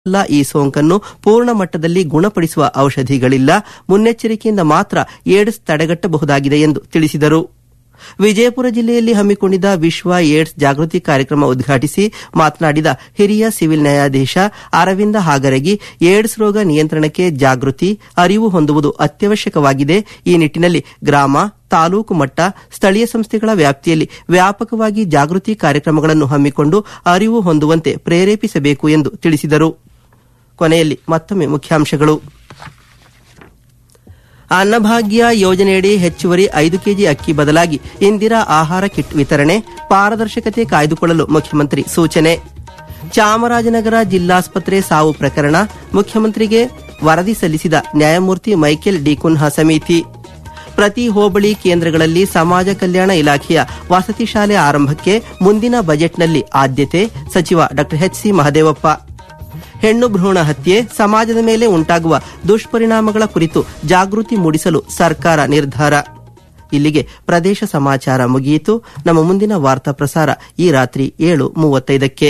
ಈ ಸೋಂಕನ್ನು ಪೂರ್ಣ ಮಟ್ಟದಲ್ಲಿ ಗುಣಪಡಿಸುವ ಔಷಧಿಗಳಿಲ್ಲ ಮುನ್ನೆಚ್ಚರಿಕೆಯಿಂದ ಮಾತ್ರ ಏಡ್ಸ್ ತಡೆಗಟ್ಟಬಹುದಾಗಿದೆ ಎಂದು ತಿಳಿಸಿದರು ವಿಜಯಪುರ ಜಿಲ್ಲೆಯಲ್ಲಿ ಹಮ್ಮಿಕೊಂಡಿದ್ದ ವಿಶ್ವ ಏಡ್ಸ್ ಜಾಗೃತಿ ಕಾರ್ಯಕ್ರಮ ಉದ್ಘಾಟಿಸಿ ಮಾತನಾಡಿದ ಹಿರಿಯ ಸಿವಿಲ್ ನ್ಯಾಯಾಧೀಶ ಅರವಿಂದ ಹಾಗರಗಿ ಏಡ್ಸ್ ರೋಗ ನಿಯಂತ್ರಣಕ್ಕೆ ಜಾಗೃತಿ ಅರಿವು ಹೊಂದುವುದು ಅತ್ಯವಶ್ಯಕವಾಗಿದೆ ಈ ನಿಟ್ಟಿನಲ್ಲಿ ಗ್ರಾಮ ತಾಲೂಕು ಮಟ್ಟ ಸ್ಥಳೀಯ ಸಂಸ್ಥೆಗಳ ವ್ಯಾಪ್ತಿಯಲ್ಲಿ ವ್ಯಾಪಕವಾಗಿ ಜಾಗೃತಿ ಕಾರ್ಯಕ್ರಮಗಳನ್ನು ಹಮ್ಮಿಕೊಂಡು ಅರಿವು ಹೊಂದುವಂತೆ ಪ್ರೇರೇಪಿಸಬೇಕು ಎಂದು ತಿಳಿಸಿದರು ಕೊನೆಯಲ್ಲಿ ಮತ್ತೊಮ್ಮೆ ಮುಖ್ಯಾಂಶಗಳು ಅನ್ನಭಾಗ್ಯ ಯೋಜನೆಯಡಿ ಹೆಚ್ಚುವರಿ ಐದು ಕೆಜಿ ಅಕ್ಕಿ ಬದಲಾಗಿ ಇಂದಿರಾ ಆಹಾರ ಕಿಟ್ ವಿತರಣೆ ಪಾರದರ್ಶಕತೆ ಕಾಯ್ದುಕೊಳ್ಳಲು ಮುಖ್ಯಮಂತ್ರಿ ಸೂಚನೆ ಚಾಮರಾಜನಗರ ಜಿಲ್ಲಾಸ್ಪತ್ರೆ ಸಾವು ಪ್ರಕರಣ ಮುಖ್ಯಮಂತ್ರಿಗೆ ವರದಿ ಸಲ್ಲಿಸಿದ ನ್ಯಾಯಮೂರ್ತಿ ಮೈಕೆಲ್ ಡಿ ಕುನ್ಹಾ ಸಮಿತಿ ಪ್ರತಿ ಹೋಬಳಿ ಕೇಂದ್ರಗಳಲ್ಲಿ ಸಮಾಜ ಕಲ್ಯಾಣ ಇಲಾಖೆಯ ವಸತಿ ಶಾಲೆ ಆರಂಭಕ್ಕೆ ಮುಂದಿನ ಬಜೆಟ್ನಲ್ಲಿ ಆದ್ಯತೆ ಸಚಿವ ಡಾ ಎಚ್ಸಿ ಮಹದೇವಪ್ಪ ಹೆಣ್ಣು ಭ್ರೂಣ ಹತ್ಯೆ ಸಮಾಜದ ಮೇಲೆ ಉಂಟಾಗುವ ದುಷ್ಪರಿಣಾಮಗಳ ಕುರಿತು ಜಾಗೃತಿ ಮೂಡಿಸಲು ಸರ್ಕಾರ ನಿರ್ಧಾರ ಇಲ್ಲಿಗೆ ಪ್ರದೇಶ ಸಮಾಚಾರ ಮುಗಿಯಿತು ನಮ್ಮ ಮುಂದಿನ ವಾರ್ತಾ ಪ್ರಸಾರ ಈ ರಾತ್ರಿ ಏಳು ಮೂವತ್ತೈದಕ್ಕೆ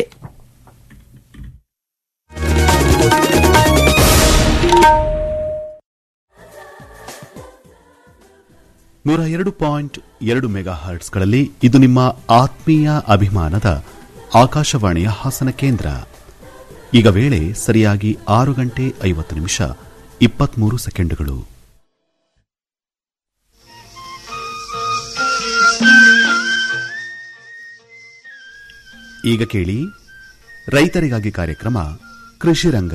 ನೂರ ಎರಡು ಪಾಯಿಂಟ್ ಎರಡು ಮೆಗಾ ಹರ್ಟ್ಸ್ಗಳಲ್ಲಿ ಇದು ನಿಮ್ಮ ಆತ್ಮೀಯ ಅಭಿಮಾನದ ಆಕಾಶವಾಣಿಯ ಹಾಸನ ಕೇಂದ್ರ ಈಗ ವೇಳೆ ಸರಿಯಾಗಿ ಆರು ಗಂಟೆ ಐವತ್ತು ನಿಮಿಷ ಇಪ್ಪತ್ಮೂರು ಸೆಕೆಂಡುಗಳು ಈಗ ಕೇಳಿ ರೈತರಿಗಾಗಿ ಕಾರ್ಯಕ್ರಮ ಕೃಷಿ ರಂಗ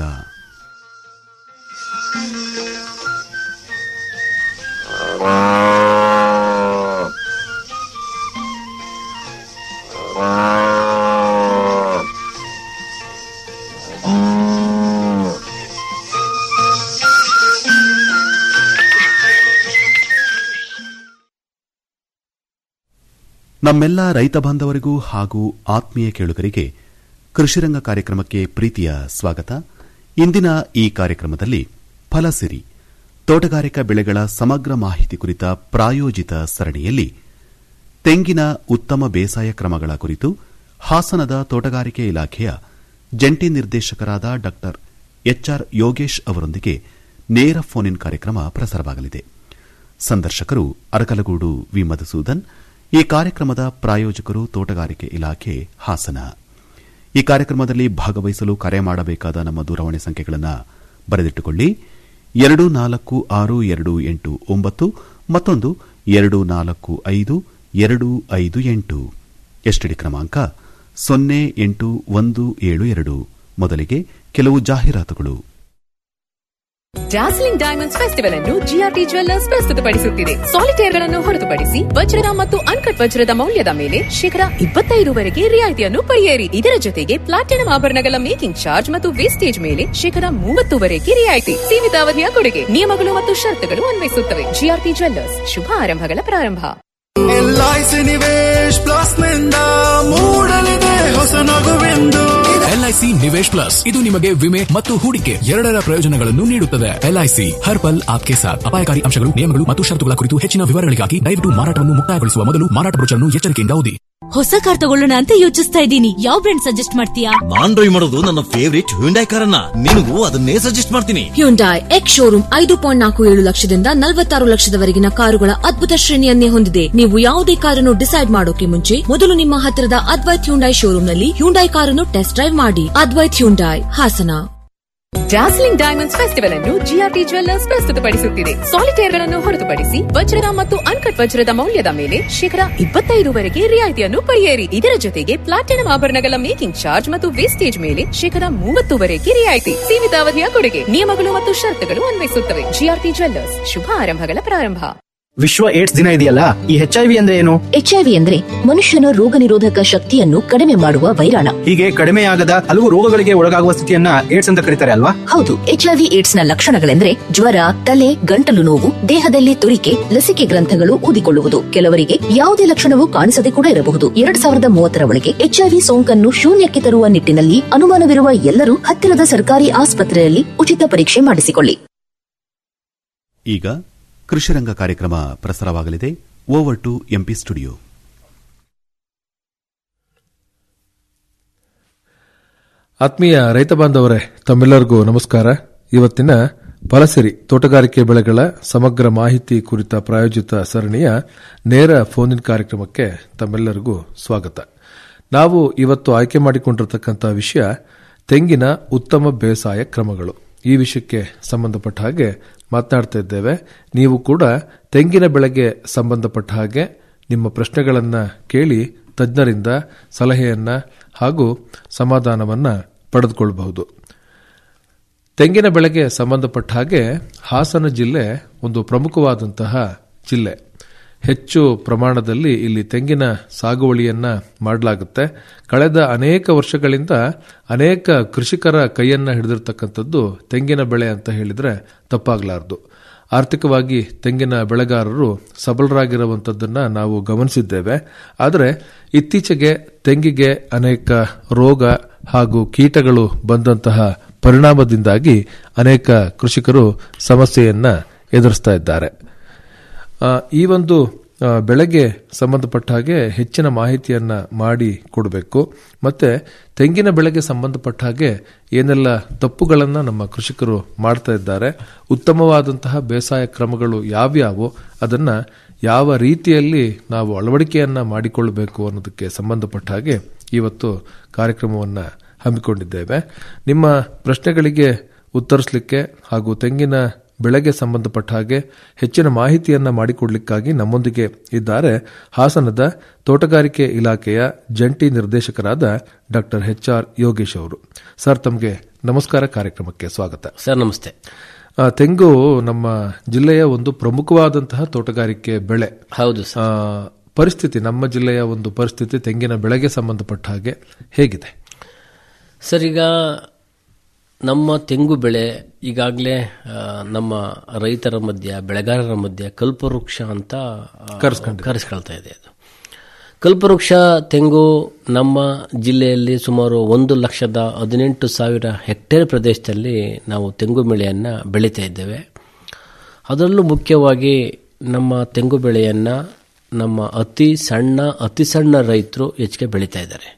ನಮ್ಮೆಲ್ಲ ರೈತ ಬಾಂಧವರಿಗೂ ಹಾಗೂ ಆತ್ಮೀಯ ಕೇಳುಗರಿಗೆ ಕೃಷಿರಂಗ ಕಾರ್ಯಕ್ರಮಕ್ಕೆ ಪ್ರೀತಿಯ ಸ್ವಾಗತ ಇಂದಿನ ಈ ಕಾರ್ಯಕ್ರಮದಲ್ಲಿ ಫಲಸಿರಿ ತೋಟಗಾರಿಕಾ ಬೆಳೆಗಳ ಸಮಗ್ರ ಮಾಹಿತಿ ಕುರಿತ ಪ್ರಾಯೋಜಿತ ಸರಣಿಯಲ್ಲಿ ತೆಂಗಿನ ಉತ್ತಮ ಬೇಸಾಯ ಕ್ರಮಗಳ ಕುರಿತು ಹಾಸನದ ತೋಟಗಾರಿಕೆ ಇಲಾಖೆಯ ಜಂಟಿ ನಿರ್ದೇಶಕರಾದ ಡಾ ಎಚ್ಆರ್ ಯೋಗೇಶ್ ಅವರೊಂದಿಗೆ ನೇರ ಫೋನ್ ಇನ್ ಕಾರ್ಯಕ್ರಮ ಪ್ರಸಾರವಾಗಲಿದೆ ಸಂದರ್ಶಕರು ಅರಕಲಗೂಡು ವಿ ಮಧುಸೂದನ್ ಈ ಕಾರ್ಯಕ್ರಮದ ಪ್ರಾಯೋಜಕರು ತೋಟಗಾರಿಕೆ ಇಲಾಖೆ ಹಾಸನ ಈ ಕಾರ್ಯಕ್ರಮದಲ್ಲಿ ಭಾಗವಹಿಸಲು ಕರೆ ಮಾಡಬೇಕಾದ ನಮ್ಮ ದೂರವಾಣಿ ಸಂಖ್ಯೆಗಳನ್ನು ಬರೆದಿಟ್ಟುಕೊಳ್ಳಿ ಎರಡು ನಾಲ್ಕು ಆರು ಎರಡು ಎಂಟು ಒಂಬತ್ತು ಮತ್ತೊಂದು ಎರಡು ನಾಲ್ಕು ಐದು ಎರಡು ಐದು ಎಂಟು ಎಸ್ಟಿಡಿ ಕ್ರಮಾಂಕ ಸೊನ್ನೆ ಎಂಟು ಒಂದು ಏಳು ಎರಡು ಮೊದಲಿಗೆ ಕೆಲವು ಜಾಹೀರಾತುಗಳು ಡಾರ್ಸ್ಲಿಂಗ್ ಡೈಮಂಡ್ಸ್ ಫೆಸ್ಟಿವಲ್ ಅನ್ನು ಜಿಆರ್ಟಿ ಜ್ಯುವೆಲ್ಲರ್ಸ್ ಪ್ರಸ್ತುತಪಡಿಸುತ್ತಿದೆ ಸಾಲಿಟೇರ್ಗಳನ್ನು ಹೊರತುಪಡಿಸಿ ವಜ್ರದ ಮತ್ತು ಅನ್ಕಟ್ ವಜ್ರದ ಮೌಲ್ಯದ ಮೇಲೆ ಶೇಕಡ ಇಪ್ಪತ್ತೈದರವರೆಗೆ ರಿಯಾಯಿತಿಯನ್ನು ಪಡೆಯಿರಿ ಇದರ ಜೊತೆಗೆ ಪ್ಲಾಟಿನಂ ಆಭರಣಗಳ ಮೇಕಿಂಗ್ ಚಾರ್ಜ್ ಮತ್ತು ವೇಸ್ಟೇಜ್ ಮೇಲೆ ಶೇಕಡ ಮೂವತ್ತುವರೆಗೆ ರಿಯಾಯಿತಿ ಸೀಮಿತ ಅವಧಿಯ ಕೊಡುಗೆ ನಿಯಮಗಳು ಮತ್ತು ಷರತ್ತುಗಳು ಅನ್ವಯಿಸುತ್ತವೆ ಜಿಆರ್ಟಿ ಜ್ಯುವೆಲ್ಲರ್ಸ್ ಶುಭ ಆರಂಭಗಳ ಪ್ರಾರಂಭ ಎಲ್ಐಸಿ ನಿವೇಶ್ ಪ್ಲಸ್ ನಿಂದ ಮೂಡಲಿದೆ ಹೊಸ ನಗುವೆಂದು ಎಲ್ಐಸಿ ನಿವೇಶ್ ಪ್ಲಸ್ ಇದು ನಿಮಗೆ ವಿಮೆ ಮತ್ತು ಹೂಡಿಕೆ ಎರಡರ ಪ್ರಯೋಜನಗಳನ್ನು ನೀಡುತ್ತದೆ ಎಲ್ಐಸಿ ಹರ್ ಪಲ್ ಆಪ್ಕೆ ಸಾಥ್ ಅಪಾಯಕಾರಿ ಅಂಶಗಳು ನಿಯಮಗಳು ಮತ್ತು ಷರತ್ತುಗಳ ಕುರಿತು ಹೆಚ್ಚಿನ ವಿವರಗಳಿಗಾಗಿ ದಯವಿಟ್ಟು ಮಾರಾಟವನ್ನು ಮುಕ್ತಾಯಗೊಳಿಸುವ ಮೊದಲು ಮಾರಾಟ ಬ್ರೋಚರ್ನ್ನು ಎಚ್ಚರಿಕೆಯಿಂದ ಓದಿ ಹೊಸ ಕಾರ್ ತಗೊಳ್ಳೋಣ ಅಂತ ಯೋಚಿಸ್ತಾ ಇದ್ದೀನಿ ಯಾವ ಬ್ರ್ಯಾಂಡ್ ಸಜೆಸ್ಟ್ ಮಾಡ್ತೀಯಾ ನಾನ್ ಡ್ರೈವ್ ಮಾಡೋದು ನನ್ನ ಫೇವರಿಟ್ ಹ್ಯುಂಡೈ ಕಾರನ್ನ ನಿನಗೂ ಅದನ್ನೇ ಸಜೆಸ್ಟ್ ಮಾಡ್ತೀನಿ ಹ್ಯುಂಡಾಯ್ ಎಕ್ಸ್ ಶೋರೂಮ್ ಐದು ಪಾಯಿಂಟ್ ನಾಲ್ಕು ಏಳು ಲಕ್ಷದಿಂದ ನಲವತ್ತಾರು ಲಕ್ಷದವರೆಗಿನ ಕಾರುಗಳ ಅದ್ಭುತ ಶ್ರೇಣಿಯನ್ನೇ ಹೊಂದಿದೆ ನೀವು ಯಾವುದೇ ಕಾರನ್ನು ಡಿಸೈಡ್ ಮಾಡೋಕೆ ಮುಂಚೆ ಮೊದಲು ನಿಮ್ಮ ಹತ್ತಿರದ ಅದ್ವೈತ್ ಹ್ಯುಂಡಾಯ್ ಶೋರೂಮ್ನಲ್ಲಿ ಹ್ಯುಂಡಾಯ್ ಕಾರನ್ನು ಟೆಸ್ಟ್ ಡ್ರೈವ್ ಮಾಡಿ Advait Hyundai Hassan dazzling diamonds festival ಅನ್ನು ಜಿಆರ್ಟಿ ಜ್ಯುವೆಲ್ಲರ್ಸ್ ಪ್ರಸ್ತುತಪಡಿಸುತ್ತಿದೆ ಸಾಲಿಟೇರ್ಗಳನ್ನು ಹೊರತುಪಡಿಸಿ ವಜ್ರದ ಮತ್ತು ಅನ್ಕಟ್ ವಜ್ರದ ಮೌಲ್ಯದ ಮೇಲೆ ಶೇಕಡ ಇಪ್ಪತ್ತೈದರವರೆಗೆ ರಿಯಾಯಿತಿಯನ್ನು ಪಡೆಯಿರಿ ಇದರ ಜೊತೆಗೆ ಪ್ಲಾಟಿನಂ ಆಭರಣಗಳ ಮೇಕಿಂಗ್ ಚಾರ್ಜ್ ಮತ್ತು ವೇಸ್ಟೇಜ್ ಮೇಲೆ ಶೇಕಡ ಮೂವತ್ತುವರೆಗೆ ರಿಯಾಯಿತಿ ಸೀಮಿತ ಅವಧಿಯ ಕೊಡುಗೆ ನಿಯಮಗಳು ಮತ್ತು ಷರತ್ತುಗಳು ಅನ್ವಯಿಸುತ್ತವೆ ಜಿಆರ್ಟಿ ಜ್ಯುವೆಲ್ಲರ್ಸ್ ಶುಭ ಆರಂಭಗಳ ಪ್ರಾರಂಭ ವಿಶ್ವ ಏಡ್ಸ್ ದಿನ ಇದೆಯಲ್ಲ ಈ ಎಚ್ಐವಿ ಅಂದ್ರೆ ಏನು ಎಚ್ಐವಿ ಅಂದ್ರೆ ಮನುಷ್ಯನ ರೋಗ ನಿರೋಧಕ ಶಕ್ತಿಯನ್ನು ಕಡಿಮೆ ಮಾಡುವ ವೈರಾಣ ಹೀಗೆ ಕಡಿಮೆಯಾಗದ ಹಲವು ರೋಗಗಳಿಗೆ ಒಳಗಾಗುವ ಸ್ಥಿತಿಯನ್ನ ಏಡ್ಸ್ ಅಂತ ಕರೀತಾರೆ ಅಲ್ವಾ ಹೌದು ಎಚ್ಐವಿ ಏಡ್ಸ್ ನ ಲಕ್ಷಣಗಳೆಂದ್ರೆ ಜ್ವರ ತಲೆ ಗಂಟಲು ನೋವು ದೇಹದಲ್ಲಿ ತುರಿಕೆ ಲಸಿಕೆ ಗ್ರಂಥಗಳು ಊದಿಕೊಳ್ಳುವುದು ಕೆಲವರಿಗೆ ಯಾವುದೇ ಲಕ್ಷಣವೂ ಕಾಣಿಸದೆ ಕೂಡ ಇರಬಹುದು ಎರಡ್ ಸಾವಿರದ ಮೂವತ್ತರ ಒಳಗೆ ಎಚ್ಐವಿ ಸೋಂಕನ್ನು ಶೂನ್ಯಕ್ಕೆ ತರುವ ನಿಟ್ಟಿನಲ್ಲಿ ಅನುಮಾನವಿರುವ ಎಲ್ಲರೂ ಹತ್ತಿರದ ಸರ್ಕಾರಿ ಆಸ್ಪತ್ರೆಯಲ್ಲಿ ಉಚಿತ ಪರೀಕ್ಷೆ ಮಾಡಿಸಿಕೊಳ್ಳಿ ಈಗ ಕೃಷಿರಂಗ ಕಾರ್ಯಕ್ರಮ ಪ್ರಸಾರವಾಗಲಿದೆ ಓವರ್ ಟು ಎಂಪಿ ಸ್ಟುಡಿಯೋ ಆತ್ಮೀಯ ರೈತ ಬಾಂಧವರೇ ತಮ್ಮೆಲ್ಲರಿಗೂ ನಮಸ್ಕಾರ ಇವತ್ತಿನ ಫಲಸಿರಿ ತೋಟಗಾರಿಕೆ ಬೆಳೆಗಳ ಸಮಗ್ರ ಮಾಹಿತಿ ಕುರಿತ ಪ್ರಾಯೋಜಿತ ಸರಣಿಯ ನೇರ ಫೋನ್ ಇನ್ ಕಾರ್ಯಕ್ರಮಕ್ಕೆ ತಮ್ಮೆಲ್ಲರಿಗೂ ಸ್ವಾಗತ ನಾವು ಇವತ್ತು ಆಯ್ಕೆ ಮಾಡಿಕೊಂಡಿರತಕ್ಕಂಥ ವಿಷಯ ತೆಂಗಿನ ಉತ್ತಮ ಬೇಸಾಯ ಕ್ರಮಗಳು ಈ ವಿಷಯಕ್ಕೆ ಸಂಬಂಧಪಟ್ಟ ಹಾಗೆ ಮಾತನಾಡ್ತಾ ಇದ್ದೇವೆ ನೀವು ಕೂಡ ತೆಂಗಿನ ಬೆಳೆಗೆ ಸಂಬಂಧಪಟ್ಟ ಹಾಗೆ ನಿಮ್ಮ ಪ್ರಶ್ನೆಗಳನ್ನು ಕೇಳಿ ತಜ್ಞರಿಂದ ಸಲಹೆಯನ್ನ ಹಾಗೂ ಸಮಾಧಾನವನ್ನ ಪಡೆದುಕೊಳ್ಳಬಹುದು ತೆಂಗಿನ ಬೆಳೆಗೆ ಸಂಬಂಧಪಟ್ಟ ಹಾಗೆ ಹಾಸನ ಜಿಲ್ಲೆ ಒಂದು ಪ್ರಮುಖವಾದಂತಹ ಜಿಲ್ಲೆ ಹೆಚ್ಚು ಪ್ರಮಾಣದಲ್ಲಿ ಇಲ್ಲಿ ತೆಂಗಿನ ಸಾಗುವಳಿಯನ್ನ ಮಾಡಲಾಗುತ್ತೆ ಕಳೆದ ಅನೇಕ ವರ್ಷಗಳಿಂದ ಅನೇಕ ಕೃಷಿಕರ ಕೈಯನ್ನ ಹಿಡಿದಿರ್ತಕ್ಕಂಥದ್ದು ತೆಂಗಿನ ಬೆಳೆ ಅಂತ ಹೇಳಿದ್ರೆ ತಪ್ಪಾಗಲಾರದು ಆರ್ಥಿಕವಾಗಿ ತೆಂಗಿನ ಬೆಳೆಗಾರರು ಸಬಲರಾಗಿರುವಂಥದ್ದನ್ನ ನಾವು ಗಮನಿಸಿದ್ದೇವೆ ಆದರೆ ಇತ್ತೀಚೆಗೆ ತೆಂಗಿಗೆ ಅನೇಕ ರೋಗ ಹಾಗೂ ಕೀಟಗಳು ಬಂದಂತಹ ಪರಿಣಾಮದಿಂದಾಗಿ ಅನೇಕ ಕೃಷಿಕರು ಸಮಸ್ಯೆಯನ್ನ ಎದುರಿಸ್ತಾ ಇದ್ದಾರೆ ಆ, ಈ ಒಂದು ಆ, ಬೆಳೆಗೆ ಸಂಬಂಧಪಟ್ಟ ಹಾಗೆ ಹೆಚ್ಚಿನ ಮಾಹಿತಿಯನ್ನ ಮಾಡಿ ಕೊಡಬೇಕು ಮತ್ತೆ ತೆಂಗಿನ ಬೆಳೆಗೆ ಸಂಬಂಧಪಟ್ಟ ಹಾಗೆ ಏನೆಲ್ಲ ತಪ್ಪುಗಳನ್ನು ನಮ್ಮ ಕೃಷಿಕರು ಮಾಡ್ತಾ ಇದ್ದಾರೆ ಉತ್ತಮವಾದಂತಹ ಬೇಸಾಯ ಕ್ರಮಗಳು ಯಾವ್ಯಾವು ಅದನ್ನ ಯಾವ ರೀತಿಯಲ್ಲಿ ನಾವು ಅಳವಡಿಕೆಯನ್ನ ಮಾಡಿಕೊಳ್ಳಬೇಕು ಅನ್ನೋದಕ್ಕೆ ಸಂಬಂಧಪಟ್ಟ ಹಾಗೆ ಇವತ್ತು ಕಾರ್ಯಕ್ರಮವನ್ನ ಹಮ್ಮಿಕೊಂಡಿದ್ದೇವೆ ನಿಮ್ಮ ಪ್ರಶ್ನೆಗಳಿಗೆ ಉತ್ತರಿಸಲಿಕ್ಕೆ ಹಾಗೂ ತೆಂಗಿನ ಬೆಳೆಗೆ ಸಂಬಂಧಪಟ್ಟ ಹಾಗೆ ಹೆಚ್ಚಿನ ಮಾಹಿತಿಯನ್ನ ಮಾಡಿಕೊಡ್ಲಿಕ್ಕಾಗಿ ನಮ್ಮೊಂದಿಗೆ ಇದ್ದಾರೆ ಹಾಸನದ ತೋಟಗಾರಿಕೆ ಇಲಾಖೆಯ ಜಂಟಿ ನಿರ್ದೇಶಕರಾದ ಡಾಕ್ಟರ್ ಎಚ್ ಆರ್ ಯೋಗೇಶ್ ಅವರು ಸರ್ ತಮಗೆ ನಮಸ್ಕಾರ ಕಾರ್ಯಕ್ರಮಕ್ಕೆ ಸ್ವಾಗತ ಸರ್ ನಮಸ್ತೆ ಆ, ತೆಂಗು ನಮ್ಮ ಜಿಲ್ಲೆಯ ಒಂದು ಪ್ರಮುಖವಾದಂತಹ ತೋಟಗಾರಿಕೆ ಬೆಳೆ ಹೌದು ಆ, ಪರಿಸ್ಥಿತಿ ನಮ್ಮ ಜಿಲ್ಲೆಯ ಒಂದು ಪರಿಸ್ಥಿತಿ ತೆಂಗಿನ ಬೆಳೆಗೆ ಸಂಬಂಧಪಟ್ಟ ಹಾಗೆ ಹೇಗಿದೆ ಸರ್ ಈಗ ನಮ್ಮ ತೆಂಗು ಬೆಳೆ ಈಗಾಗಲೇ ನಮ್ಮ ರೈತರ ಮಧ್ಯೆ ಬೆಳೆಗಾರರ ಮಧ್ಯೆ ಕಲ್ಪವೃಕ್ಷ ಅಂತ ಆ, ಕರೆಸ್ಕೊಳ್ತಾ ಇದೆ ಅದು ಕಲ್ಪವೃಕ್ಷ ತೆಂಗು ನಮ್ಮ ಜಿಲ್ಲೆಯಲ್ಲಿ ಸುಮಾರು ಒಂದು ಲಕ್ಷದ ಹದಿನೆಂಟು ಸಾವಿರ ಹೆಕ್ಟೇರ್ ಪ್ರದೇಶದಲ್ಲಿ ನಾವು ತೆಂಗು ಬೆಳೆಯನ್ನು ಬೆಳೀತಾ ಇದ್ದೇವೆ ಅದರಲ್ಲೂ ಮುಖ್ಯವಾಗಿ ನಮ್ಮ ತೆಂಗು ಬೆಳೆಯನ್ನು ನಮ್ಮ ಅತಿ ಸಣ್ಣ ಅತಿ ಸಣ್ಣ ರೈತರು ಹೆಚ್ಚಿಗೆ ಬೆಳೀತಾ ಇದ್ದಾರೆ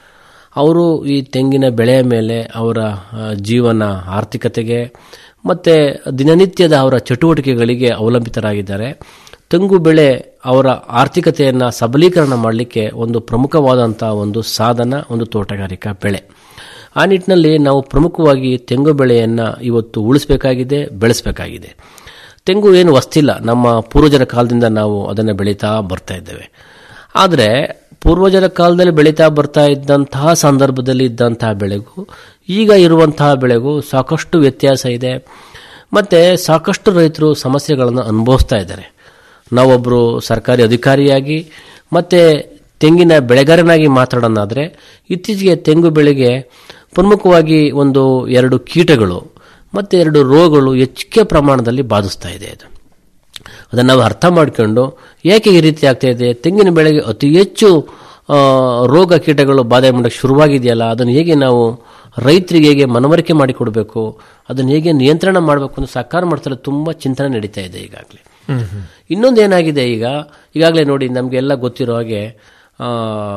ಅವರು ಈ ತೆಂಗಿನ ಬೆಳೆಯ ಮೇಲೆ ಅವರ ಆ, ಜೀವನ ಆರ್ಥಿಕತೆಗೆ ಮತ್ತು ದಿನನಿತ್ಯದ ಅವರ ಚಟುವಟಿಕೆಗಳಿಗೆ ಅವಲಂಬಿತರಾಗಿದ್ದಾರೆ ತೆಂಗು ಬೆಳೆ ಅವರ ಆರ್ಥಿಕತೆಯನ್ನು ಸಬಲೀಕರಣ ಮಾಡಲಿಕ್ಕೆ ಒಂದು ಪ್ರಮುಖವಾದಂಥ ಒಂದು ಸಾಧನ ಒಂದು ತೋಟಗಾರಿಕಾ ಬೆಳೆ ಆ ನಿಟ್ಟಿನಲ್ಲಿ ನಾವು ಪ್ರಮುಖವಾಗಿ ತೆಂಗು ಬೆಳೆಯನ್ನು ಇವತ್ತು ಉಳಿಸಬೇಕಾಗಿದೆ ಬೆಳೆಸಬೇಕಾಗಿದೆ ತೆಂಗು ಏನು ವಸ್ತಿಲ್ಲ ನಮ್ಮ ಪೂರ್ವಜರ ಕಾಲದಿಂದ ನಾವು ಅದನ್ನು ಬೆಳೀತಾ ಬರ್ತಾ ಇದ್ದೇವೆ ಆದರೆ ಪೂರ್ವಜರ ಕಾಲದಲ್ಲಿ ಬೆಳೀತಾ ಬರ್ತಾ ಇದ್ದಂತಹ ಸಂದರ್ಭದಲ್ಲಿ ಇದ್ದಂತಹ ಬೆಳೆಗೂ ಈಗ ಇರುವಂತಹ ಬೆಳೆಗೂ ಸಾಕಷ್ಟು ವ್ಯತ್ಯಾಸ ಇದೆ ಮತ್ತು ಸಾಕಷ್ಟು ರೈತರು ಸಮಸ್ಯೆಗಳನ್ನು ಅನುಭವಿಸ್ತಾ ಇದ್ದಾರೆ ನಾವೊಬ್ಬರು ಸರ್ಕಾರಿ ಅಧಿಕಾರಿಯಾಗಿ ಮತ್ತು ತೆಂಗಿನ ಬೆಳೆಗಾರನಾಗಿ ಮಾತಾಡೋಣಾದರೆ ಇತ್ತೀಚೆಗೆ ತೆಂಗು ಬೆಳೆಗೆ ಪ್ರಮುಖವಾಗಿ ಒಂದು ಎರಡು ಕೀಟಗಳು ಮತ್ತು ಎರಡು ರೋಗಗಳು ಹೆಚ್ಚಿಗೆ ಪ್ರಮಾಣದಲ್ಲಿ ಬಾಧಿಸ್ತಾ ಇದೆ ಅದು ಅದನ್ನು ನಾವು ಅರ್ಥ ಮಾಡ್ಕೊಂಡು ಏಕೆ ಈ ರೀತಿ ಆಗ್ತಾ ಇದೆ ತೆಂಗಿನ ಬೆಳೆಗೆ ಅತಿ ಹೆಚ್ಚು ಆ, ರೋಗ ಕೀಟಗಳು ಬಾಧೆ ಮಾಡೋಕ್ಕೆ ಶುರುವಾಗಿದೆಯಲ್ಲ ಅದನ್ನು ಹೇಗೆ ನಾವು ರೈತರಿಗೆ ಹೇಗೆ ಮನವರಿಕೆ ಮಾಡಿಕೊಡ್ಬೇಕು ಅದನ್ನು ಹೇಗೆ ನಿಯಂತ್ರಣ ಮಾಡಬೇಕು ಅಂತ ಸರ್ಕಾರ ಮಾಡ್ತಾರೆ ತುಂಬ ಚಿಂತನೆ ನಡೀತಾ ಇದೆ ಈಗಾಗಲೇ ಇನ್ನೊಂದು ಏನಾಗಿದೆ ಈಗ ಈಗಾಗಲೇ ನೋಡಿ ನಮಗೆಲ್ಲ ಗೊತ್ತಿರೋ ಹಾಗೆ ಆ,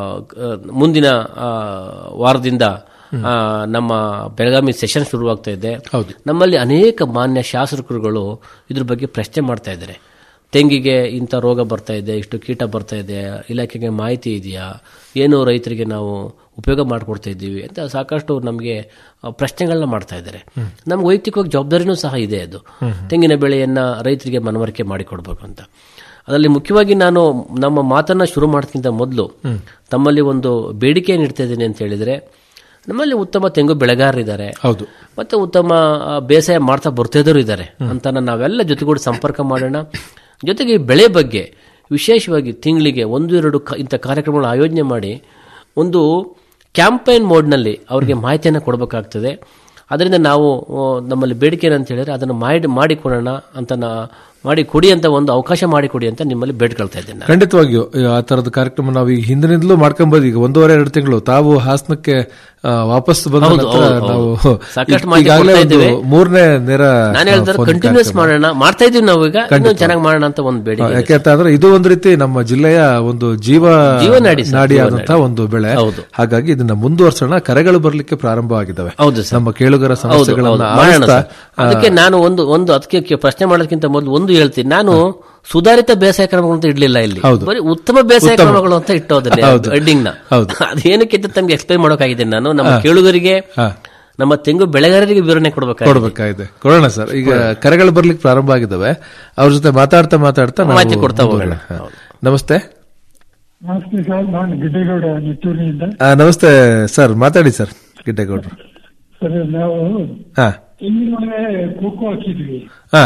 ಕ- ಮುಂದಿನ ಆ, ವಾರದಿಂದ ಆ, ನಮ್ಮ ಬೆಳಗಾವಿ ಸೆಷನ್ ಶುರುವಾಗ್ತಾ ಇದೆ ನಮ್ಮಲ್ಲಿ ಅನೇಕ ಮಾನ್ಯ ಶಾಸಕರುಗಳು ಇದ್ರ ಬಗ್ಗೆ ಪ್ರಶ್ನೆ ಮಾಡ್ತಾ ಇದ್ದಾರೆ ತೆಂಗಿಗೆ ಇಂಥ ರೋಗ ಬರ್ತಾ ಇದೆ ಇಷ್ಟು ಕೀಟ ಬರ್ತಾ ಇದೆ ಇಲಾಖೆಗೆ ಮಾಹಿತಿ ಇದೆಯಾ ಏನು ರೈತರಿಗೆ ನಾವು ಉಪಯೋಗ ಮಾಡಿಕೊಡ್ತಾ ಇದ್ದೀವಿ ಅಂತ ಸಾಕಷ್ಟು ನಮಗೆ ಪ್ರಶ್ನೆಗಳನ್ನ ಮಾಡ್ತಾ ಇದ್ದಾರೆ ನಮ್ಗೆ ವೈಯಕ್ತಿಕವಾಗಿ ಜವಾಬ್ದಾರಿನೂ ಸಹ ಇದೆ ಅದು ತೆಂಗಿನ ಬೆಳೆಯನ್ನ ರೈತರಿಗೆ ಮನವರಿಕೆ ಮಾಡಿಕೊಡ್ಬೇಕು ಅಂತ ಅದರಲ್ಲಿ ಮುಖ್ಯವಾಗಿ ನಾನು ನಮ್ಮ ಮಾತನ್ನ ಶುರು ಮಾಡೋದಕ್ಕಿಂತ ಮೊದಲು ತಮ್ಮಲ್ಲಿ ಒಂದು ಬೇಡಿಕೆ ನೀಡ್ತಾ ಇದ್ದೀನಿ ಅಂತ ಹೇಳಿದ್ರೆ ನಮ್ಮಲ್ಲಿ ಉತ್ತಮ ತೆಂಗು ಬೆಳೆಗಾರರಿದ್ದಾರೆ ಹೌದು ಮತ್ತೆ ಉತ್ತಮ ಆ, ಬೇಸಾಯ ಮಾಡ್ತಾ ಬರ್ತಿದ್ದವರು ಇದ್ದಾರೆ ಅಂತ ನಾವೆಲ್ಲ ಜೊತೆಗೂಡಿ ಸಂಪರ್ಕ ಮಾಡೋಣ ಜೊತೆಗೆ ಈ ಬೆಳೆ ಬಗ್ಗೆ ವಿಶೇಷವಾಗಿ ತಿಂಗಳಿಗೆ ಒಂದು ಎರಡು ಕ- ಇಂಥ ಕಾರ್ಯಕ್ರಮಗಳ ಆಯೋಜನೆ ಮಾಡಿ ಒಂದು ಕ್ಯಾಂಪೈನ್ ಮೋಡ್ನಲ್ಲಿ ಅವರಿಗೆ ಮಾಹಿತಿಯನ್ನು ಕೊಡಬೇಕಾಗ್ತದೆ ಅದರಿಂದ ನಾವು ಆ, ನಮ್ಮಲ್ಲಿ ಬೇಡಿಕೆ ಏನಂತ ಹೇಳಿದ್ರೆ ಅದನ್ನು ಮಾಡಿ ಮಾಡಿಕೊಡೋಣ ಅಂತ ನಾ ಮಾಡಿ ಕೊಡಿ ಅಂತ ಒಂದು ಅವಕಾಶ ಮಾಡಿ ಕೊಡಿ ಅಂತ ನಿಮ್ಮಲ್ಲಿ ಬೇಡ್ಕೊಳ್ತಾ ಇದ್ದೇನೆ ನಾನು. ಖಂಡಿತವಾಗಿಯೂ ಈ ಆ ತರದ ಕಾರ್ಯಕ್ರಮ ನಾವು ಈಗ ಹಿಂದಿನಿಂದಲೂ ಮಾಡ್ಕೊಂಡ್ ಬಂದ್ ಈಗ ಒಂದೂವರೆ ಎರಡು ತಿಂಗಳು ತಾವು ಹಾಸನಕ್ಕೆ ಆ, ವಾಪಸ್ ಬಂದ ಹೌದು, ನಂತರ ಹೌದು, ನಾವು ಹೌದು. ಸಾಕಷ್ಟು ಮಾಹಿತಿ ಈಗಾಗಲೇ ಕೊಡ್ತಾ ಒಂದು ಇದ್ದೇವೆ. ಮೂರನೇ ನೇರ ನಾನು ಹೇಳ್ತಾರೆ ಫೋನ್ ಕಂಟಿನ್ಯೂಸ್ ಕಾರ್ಯಕ್ರಮ. ಮಾಡೋಣ ಮಾಡ್ತಾ ಇದೀವಿ ನಾವು ಈಗ ಇನ್ನೂ ಖಂಡಿತ. ಚೆನ್ನಾಗಿ ಮಾಡೋಣ ಅಂತ ಒಂದು ಬೇಡಿಕೆ ಇದೆ. ಯಾಕೆ ಅಂತ ಅಂದ್ರೆ ಇದು ಒಂದು ರೀತಿ ನಮ್ಮ ಜಿಲ್ಲೆಯ ಒಂದು ಜೀವ ಜೀವನಾಡಿ ಸರ್, ನಾಡಿ ಜೀವನಾಡಿ. ಆದಂತಹ ಒಂದು ಬೆಳೆ ಹಾಗಾಗಿ ಇದನ್ನ ಮುಂದುವರ್ಸೋಣ ಕರೆಗಳು ಬರ್ಲಿಕ್ಕೆ ಪ್ರಾರಂಭ ಆಗಿದ್ದಾವೆ ಹೌದು ಸರ್. ನಮ್ಮ ಕೇಳುಗರ ಹೌದು, ಸಮಸ್ಯೆಗಳನ್ನ ಹೌದು. ಮಾಡೋಣ ಆಲಿಸ್ತಾ, ಸರ್. ಅದಕ್ಕೆ ನಾನು ಒಂದು ಒಂದು ಅದಕ್ಕೆ ಕೆ- ಪ್ರಶ್ನೆ ಮಾಡೋದಕ್ಕಿಂತ ಮೊದಲು ಒಂದು ಹೇಳ್ತೀನಿ ನಾನು ಸುಧಾರಿತ ಬೇಸಾಯ ಕ್ರಮಗಳು ಅಂತ ಇಡ್ಲಿಲ್ಲ ಇಲ್ಲಿ ಹೌದು. ಬರೀ ಉತ್ತಮ ಬೇಸಾಯ ಉತ್ತಮ. ಕ್ರಮಗಳು ಅಂತ ಇಟ್ಟೋದ್ರೆ ಹೌದು. ಹೆಡ್ಡಿಂಗ್ ನ ಹೌದು. ಅದೇನಕ್ಕೆ ಅಂತ ತಮ್ಗೆ ಎಕ್ಸ್ಪ್ಲೈನ್ ಮಾಡೋಕಾಗಿದ್ದೇನೆ ನಾನು ನಮ್ಮ ಹಾ. ಕೇಳುಗರಿಗೆ ಹಾ. ನಮ್ಮ ತೆಂಗು ಬೆಳೆಗಾರರಿಗೆ ವಿವರಣೆ ಕೊಡಬೇಕಾಗಿದೆ ಕೊಡ್ಬೇಕಾಗಿದೆ ಕೊಡೋಣ ಸರ್ ಈಗ ಕರೆಗಳು ಬರ್ಲಿಕ್ಕೆ ಪ್ರಾರಂಭ ಆಗಿದ್ದಾವೆ ಅವ್ರ ಜೊತೆ ಮಾತಾಡ್ತಾ ಮಾತಾಡ್ತಾ ನಾವು ಮಾಹಿತಿ ಕೊಡ್ತಾ ಹೋಗೋಣ. ಮುಂದುವರೋಣ. ಹಾ. ನಮಸ್ತೆ ನಮಸ್ತೆ ಸರ್ ನಾನು ಗಿಡ್ಡೇಗೌಡ ನಿಟ್ಟೂರಿನಿಂದ ಆ, ನಮಸ್ತೆ ಸರ್ ಮಾತಾಡಿ ಸರ್ ಗಿಡ್ಡೇಗೌಡ್ರು ಸರ್ ನಾವು ಹಾ ತೆಂಗಿನ ಮನೆ ಕೋಕೋ ಹಾಕಿದ್ವಿ ಹಾ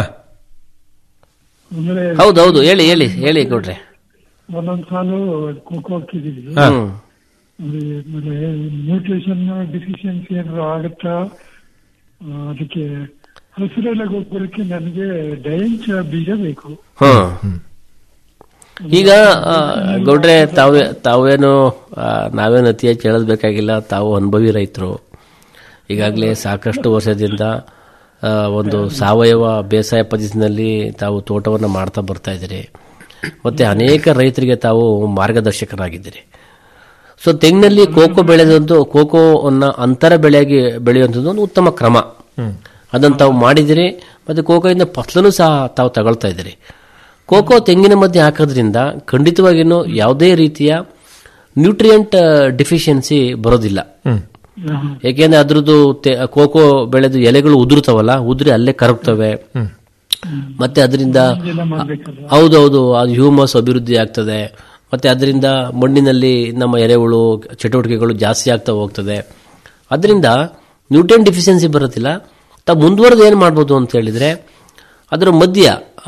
ಅಂದ್ರೆ ಹೌದು ಹೌದು ಹೇಳಿ ಹೇಳಿ ಹೇಳಿ ಕೊಡ್ರಿ ಒಂದೊಂದ್ ಸಾಲು ಕೋಕೋ ಹಾಕಿದೀವಿ ಹಾ. ಅಂದ್ರೆ ಆಮೇಲೆ ನ್ಯೂಟ್ರಿಷನ್ ಡಿಫಿಷಿಯನ್ಸಿ ಏನಾದ್ರು ಆಗುತ್ತಾ ಆ, ಅದಕ್ಕೆ ಹಸಿರೆಲೆ ಗೊಬ್ಬರಕ್ಕೆ ನನಗೆ ಡಯಂಚ ಬೀಜ ಬೇಕು ಹ್ಮ್ ಈಗ ಆ, ಗೌಡ್ರೆ ತಾವೇ ತಾವೇನು ಆ, ನಾವೇನು ಅತಿ ಹೆಚ್ಚು ಹೇಳಬೇಕಾಗಿಲ್ಲ ತಾವು ಅನುಭವಿ ರೈತರು ಈಗಾಗಲೇ ಸಾಕಷ್ಟು ವರ್ಷದಿಂದ ಆ, ಒಂದು ಸಾವಯವ ಬೇಸಾಯ ಪದ್ಧತಿನಲ್ಲಿ ತಾವು ತೋಟವನ್ನು ಮಾಡ್ತಾ ಬರ್ತಾ ಇದ್ದೀರಿ ಮತ್ತೆ ಅನೇಕ ರೈತರಿಗೆ ತಾವು ಮಾರ್ಗದರ್ಶಕರಾಗಿದ್ದೀರಿ ಸೊ ತೆಂಗಿನಲ್ಲಿ ಕೋಕೋ ಬೆಳೆದಂತೂ ಕೋಕೋವನ್ನು ಅಂತರ ಬೆಳೆಯಾಗಿ ಬೆಳೆಯುವಂಥದ್ದು ಒಂದು ಉತ್ತಮ ಕ್ರಮ ಅದನ್ನು ತಾವು ಮಾಡಿದಿರಿ ಮತ್ತೆ ಕೋಕೋಯಿಂದ ಫಸಲನ್ನು ಸಹ ತಾವು ತಗೊಳ್ತಾ ಇದ್ದೀರಿ ಕೋಕೋ ತೆಂಗಿನ ಮಧ್ಯೆ ಹಾಕೋದ್ರಿಂದ ಖಂಡಿತವಾಗಿಯೂ ಯಾವುದೇ ರೀತಿಯ ನ್ಯೂಟ್ರಿಯೆಂಟ್ ಡಿಫಿಷಿಯನ್ಸಿ ಬರೋದಿಲ್ಲ ಯಾಕೆಂದ್ರೆ ಅದ್ರದ್ದು ತೆ- ಕೋಕೋ ಬೆಳೆದು ಎಲೆಗಳು ಉದುರ್ತಾವಲ್ಲ ಉದುರಿ ಅಲ್ಲೇ ಕರಗ್ತವೆ ಮತ್ತೆ ಅದರಿಂದ ಹೌದೌದು ಅದು ಹ್ಯೂಮಸ್ ಅಭಿವೃದ್ಧಿ ಆಗ್ತದೆ ಮತ್ತೆ ಅದರಿಂದ ಮಣ್ಣಿನಲ್ಲಿ ನಮ್ಮ ಎರೆಹುಳು ಚಟುವಟಿಕೆಗಳು ಜಾಸ್ತಿ ಆಗ್ತಾ ಹೋಗ್ತದೆ ಅದರಿಂದ ನ್ಯೂಟ್ರಿಯನ್ ಡಿಫಿಷಿಯನ್ಸಿ ಬರೋದಿಲ್ಲ ತಾವು ಮುಂದುವರೆದು ಏನು ಮಾಡ್ಬೋದು ಅಂತ ಹೇಳಿದ್ರೆ ಅದರ ಮಧ್ಯ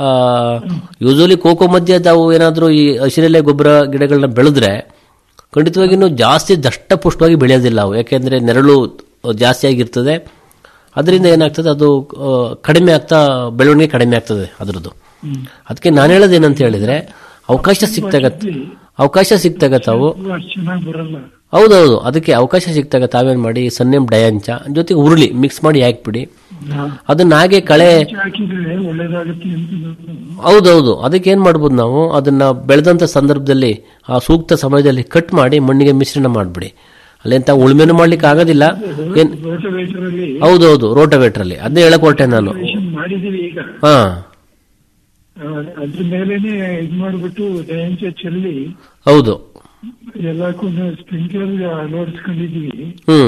ಯೂಶಲಿ ಕೋಕೋ ಮಧ್ಯ ತಾವು ಏನಾದರೂ ಈ ಹಸಿರೆಲೆ ಗೊಬ್ಬರ ಗಿಡಗಳನ್ನ ಬೆಳೆದ್ರೆ ಖಂಡಿತವಾಗಿಯೂ ಜಾಸ್ತಿ ದಷ್ಟಪುಷ್ಟವಾಗಿ ಬೆಳೆಯೋದಿಲ್ಲ ಅವು ಯಾಕೆಂದ್ರೆ ನೆರಳು ಜಾಸ್ತಿ ಆಗಿರ್ತದೆ ಅದರಿಂದ ಏನಾಗ್ತದೆ ಅದು ಆ, ಕಡಿಮೆ ಆಗ್ತಾ ಬೆಳವಣಿಗೆ ಕಡಿಮೆ ಆಗ್ತದೆ ಅದರದ್ದು ಅದಕ್ಕೆ ನಾನು ಹೇಳೋದು ಏನಂತ ಹೇಳಿದ್ರೆ ಅವಕಾಶ ಸಿಕ್ತಾಗ ಅವಕಾಶ ಸಿಕ್ತಾಗ ತಾವು ಅಷ್ಟು ಚೆನ್ನಾಗಿ ಬರಲ್ಲ ಹೌದೌದು ಅದಕ್ಕೆ ಅವಕಾಶ ಸಿಕ್ತಾಗ ತಾವೇನ್ ಮಾಡಿ ಸನ್ನೆಮ್ ಡಯಾಂಚ ಜೊತೆಗೆ ಉರುಳಿ ಮಿಕ್ಸ್ ಮಾಡಿ ಹಾಕ್ಬಿಡಿ ಅದನ್ನ ಹಾಗೆ ಕಳೆ ಹಾಕಿದ್ರೆ ಒಳ್ಳೇದಾಗುತ್ತೆ ಅಂತ ನಾನು ಹೌದೌದು ಅದಕ್ಕೆ ಏನ್ ಮಾಡ್ಬೋದು ನಾವು ಅದನ್ನ ಬೆಳೆದಂತ ಸಂದರ್ಭದಲ್ಲಿ ಆ ಸೂಕ್ತ ಸಮಯದಲ್ಲಿ ಕಟ್ ಮಾಡಿ ಮಣ್ಣಿಗೆ ಮಿಶ್ರಣ ಮಾಡ್ಬಿಡಿ ಅಲ್ಲೆಂತ ಉಳುಮೆನೂ ಮಾಡ್ಲಿಕ್ಕೆ ಆಗೋದಿಲ್ಲ ಏನ್ ರೋಟೋವೇಟರ್ ಅಲ್ಲಿ ಹೌದೌದು ರೋಟೋವೇಟರ್ ಅಲ್ಲಿ ಅದನ್ನೇ ಹೇಳಕ್ ಹೊರಟೆ ನಾನು calculation ಮಾಡಿದೀವಿ ಈಗ ಹಾ ಆ, ಅದ್ರ ಮೇಲೇನೆ ಇದ್ ಮಾಡ್ಬಿಟ್ಟು ದಯಂಚ ಚೆಲ್ಲಿ ಹೌದು ಎಲ್ಲಕ್ಕೂ ಸ್ಪ್ರಿಂಕ್ಲರ್ ಅಳವಡಿಸ್ಕೊಂಡಿದೀವಿ ಹ್ಮ್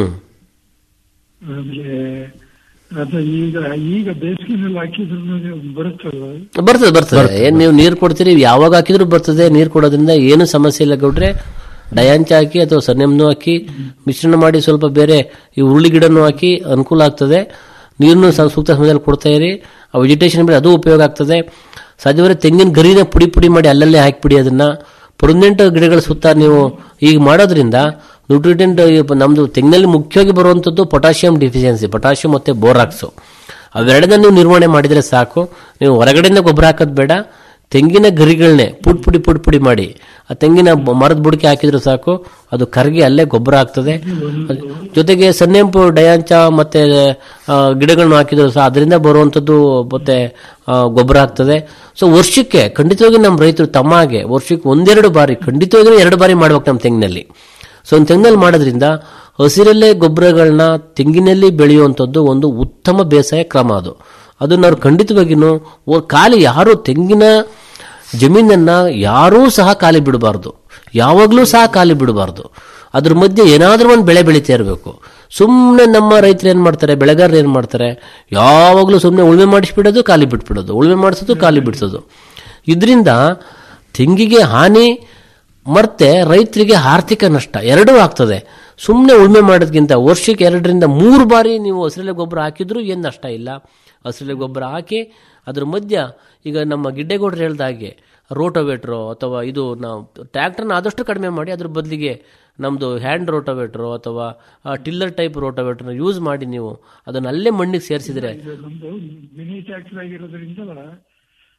ಆಮೇಲೆ ಅದು ಈಗ ಈಗ ಬೇಸಿಗೆನಲ್ಲಿ ಹಾಕಿದ್ರು ಬರುತ್ತಲ್ವ ಬರ್ತದೆ ಬರ್ತದೆ ಏನ್ ನೀವು ನೀರು ಕೊಡ್ತೀರಿ ಯಾವಾಗ ಹಾಕಿದ್ರು ಬರ್ತದೆ ನೀರು ಕೊಡೋದ್ರಿಂದ ಏನು ಸಮಸ್ಯೆ ಇಲ್ಲ ಗೌಡ್ರೆ ಡಯಾಂಚ ಹಾಕಿ ಅಥವಾ ಸನ್ನೆಮ್ನು ಹಾಕಿ ಮಿಶ್ರಣ ಮಾಡಿ ಸ್ವಲ್ಪ ಬೇರೆ ಈ ಉರುಳಿ ಗಿಡನೂ ಹಾಕಿ ಅನುಕೂಲ ಆಗ್ತದೆ ನೀರನ್ನು ಸಹ ಸೂಕ್ತ ಸಮಯದಲ್ಲಿ ಕೊಡ್ತಾ ಇರಿ ಆ ವೆಜಿಟೇಷನ್ ಮೇಲೆ ಅದು ಉಪಯೋಗ ಆಗ್ತದೆ ಸಾಧ್ಯವಾದ್ರೆ ತೆಂಗಿನ ಗರಿನ ಪುಡಿ ಪುಡಿ ಮಾಡಿ ಅಲ್ಲಲ್ಲೇ ಹಾಕಿಬಿಡಿ ಅದನ್ನ ಪರ್ಮನೆಂಟ್ ಗಿಡಗಳ ಸುತ್ತ ನೀವು ಈಗ ಮಾಡೋದ್ರಿಂದ ನ್ಯೂಟ್ರಿಟೆಂಟ್ ನಮ್ದು ತೆಂಗಿನಲ್ಲಿ ಮುಖ್ಯವಾಗಿ ಬರುವಂಥದ್ದು ಪೊಟ್ಯಾಷಿಯಂ ಡಿಫಿಷಿಯನ್ಸಿ ಪೊಟ್ಯಾಷಿಯಂ ಮತ್ತೆ ಬೋರಾಕ್ಸು ಅವೆರಡನ್ನ ನೀವು ನಿರ್ವಹಣೆ ಮಾಡಿದ್ರೆ ಸಾಕು ನೀವು ಹೊರಗಡೆಯಿಂದ ಗೊಬ್ಬರ ಹಾಕೋದು ಬೇಡ ತೆಂಗಿನ ಗರಿಗಳನ್ನೇ ಪುಡ್ ಪುಡಿ ಪುಡ್ ಪುಡಿ ಮಾಡಿ ಆ ತೆಂಗಿನ ಬ- ಮರದ ಬುಡಕೆ ಹಾಕಿದ್ರೆ ಸಾಕು ಅದು ಕರಗಿ ಅಲ್ಲೇ ಗೊಬ್ಬರ ಆಗ್ತದೆ ಅದ್- ಜೊತೆಗೆ ಸನ್ನೆಂಪು ಡಯಾಂಚ ಮತ್ತೆ ಆ, ಗಿಡಗಳನ್ನ ಹಾಕಿದ್ರು ಸಹ ಅದರಿಂದ ಬರುವಂಥದ್ದು ಮತ್ತೆ ಆ, ಗೊಬ್ಬರ ಆಗ್ತದೆ ಸೊ ವರ್ಷಕ್ಕೆ ಖಂಡಿತವಾಗಿ ನಮ್ಮ ರೈತರು ತಮ್ಮ ಹಾಗೆ ವರ್ಷಕ್ಕೆ ಒಂದೆರಡು ಬಾರಿ ಖಂಡಿತವಾಗಿ ಎರಡು ಬಾರಿ ಮಾಡ್ಬೇಕು ನಮ್ಮ ತೆಂಗಿನಲ್ಲಿ ಸೊ ಒಂದು ತೆಂಗಿನಲ್ಲಿ ಮಾಡೋದ್ರಿಂದ ಹಸಿರಲ್ಲೇ ಗೊಬ್ಬರಗಳನ್ನ ತೆಂಗಿನಲ್ಲಿ ಬೆಳೆಯುವಂಥದ್ದು ಒಂದು ಉತ್ತಮ ಬೇಸಾಯ ಕ್ರಮ ಅದು ಅದನ್ನ ಅವ್ರು ಖಂಡಿತವಾಗಿಯೂ ಒ- ಖಾಲಿ ಯಾರು ತೆಂಗಿನ ಜಮೀನನ್ನ ಯಾರೂ ಸಹ ಖಾಲಿ ಬಿಡಬಾರ್ದು ಯಾವಾಗಲೂ ಸಹ ಖಾಲಿ ಬಿಡಬಾರ್ದು ಅದ್ರ ಮಧ್ಯೆ ಏನಾದರೂ ಒಂದು ಬೆಳೆ ಬೆಳೀತಾ ಇರಬೇಕು ಸುಮ್ಮನೆ ನಮ್ಮ ರೈತರು ಏನು ಮಾಡ್ತಾರೆ ಬೆಳೆಗಾರರು ಏನು ಮಾಡ್ತಾರೆ ಯಾವಾಗಲೂ ಸುಮ್ಮನೆ ಉಳುಮೆ ಮಾಡಿಸ್ಬಿಡೋದು ಖಾಲಿ ಬಿಟ್ಬಿಡೋದು ಉಳುಮೆ ಮಾಡಿಸೋದು ಖಾಲಿ ಬಿಡಿಸೋದು ಇದರಿಂದ ತೆಂಗಿಗೆ ಹಾನಿ ಮತ್ತೆ ರೈತರಿಗೆ ಆರ್ಥಿಕ ನಷ್ಟ ಎರಡೂ ಆಗ್ತದೆ ಸುಮ್ಮನೆ ಉಳುಮೆ ಮಾಡೋದ್ಕಿಂತ ವರ್ಷಕ್ಕೆ ಎರಡರಿಂದ ಮೂರು ಬಾರಿ ನೀವು ಹಸಿರೆಲೆ ಗೊಬ್ಬರ ಹಾಕಿದ್ರೂ ಏನು ನಷ್ಟ ಇಲ್ಲ ಹಸಿರೆಲೆ ಗೊಬ್ಬರ ಹಾಕಿ ಅದ್ರ ಮಧ್ಯ ಈಗ ನಮ್ಮ ಗಿಡ್ಡೆಗೌಡರು ಹೇಳ್ದ ಹಾಗೆ ರೋಟೋವೇಟ್ರೋ ಅಥವಾ ಇದು ನಾವು ಟ್ರ್ಯಾಕ್ಟರ್ನ ಆದಷ್ಟು ಕಡಿಮೆ ಮಾಡಿ ಅದ್ರ ಬದಲಿಗೆ ನಮ್ಮದು ಹ್ಯಾಂಡ್ ರೋಟೋವೇಟ್ರೋ ಅಥವಾ ಟಿಲ್ಲರ್ ಟೈಪ್ ರೋಟೋವೇಟ್ರನ್ನ ಯೂಸ್ ಮಾಡಿ ನೀವು ಅದನ್ನ ಅಲ್ಲೇ ಮಣ್ಣಿಗೆ ಸೇರಿಸಿದ್ರೆ ಇದು ನಮ್ದು ಮಿನಿ ಟ್ಯಾಕ್ಟರ್ ಆಗಿರೋದ್ರಿಂದ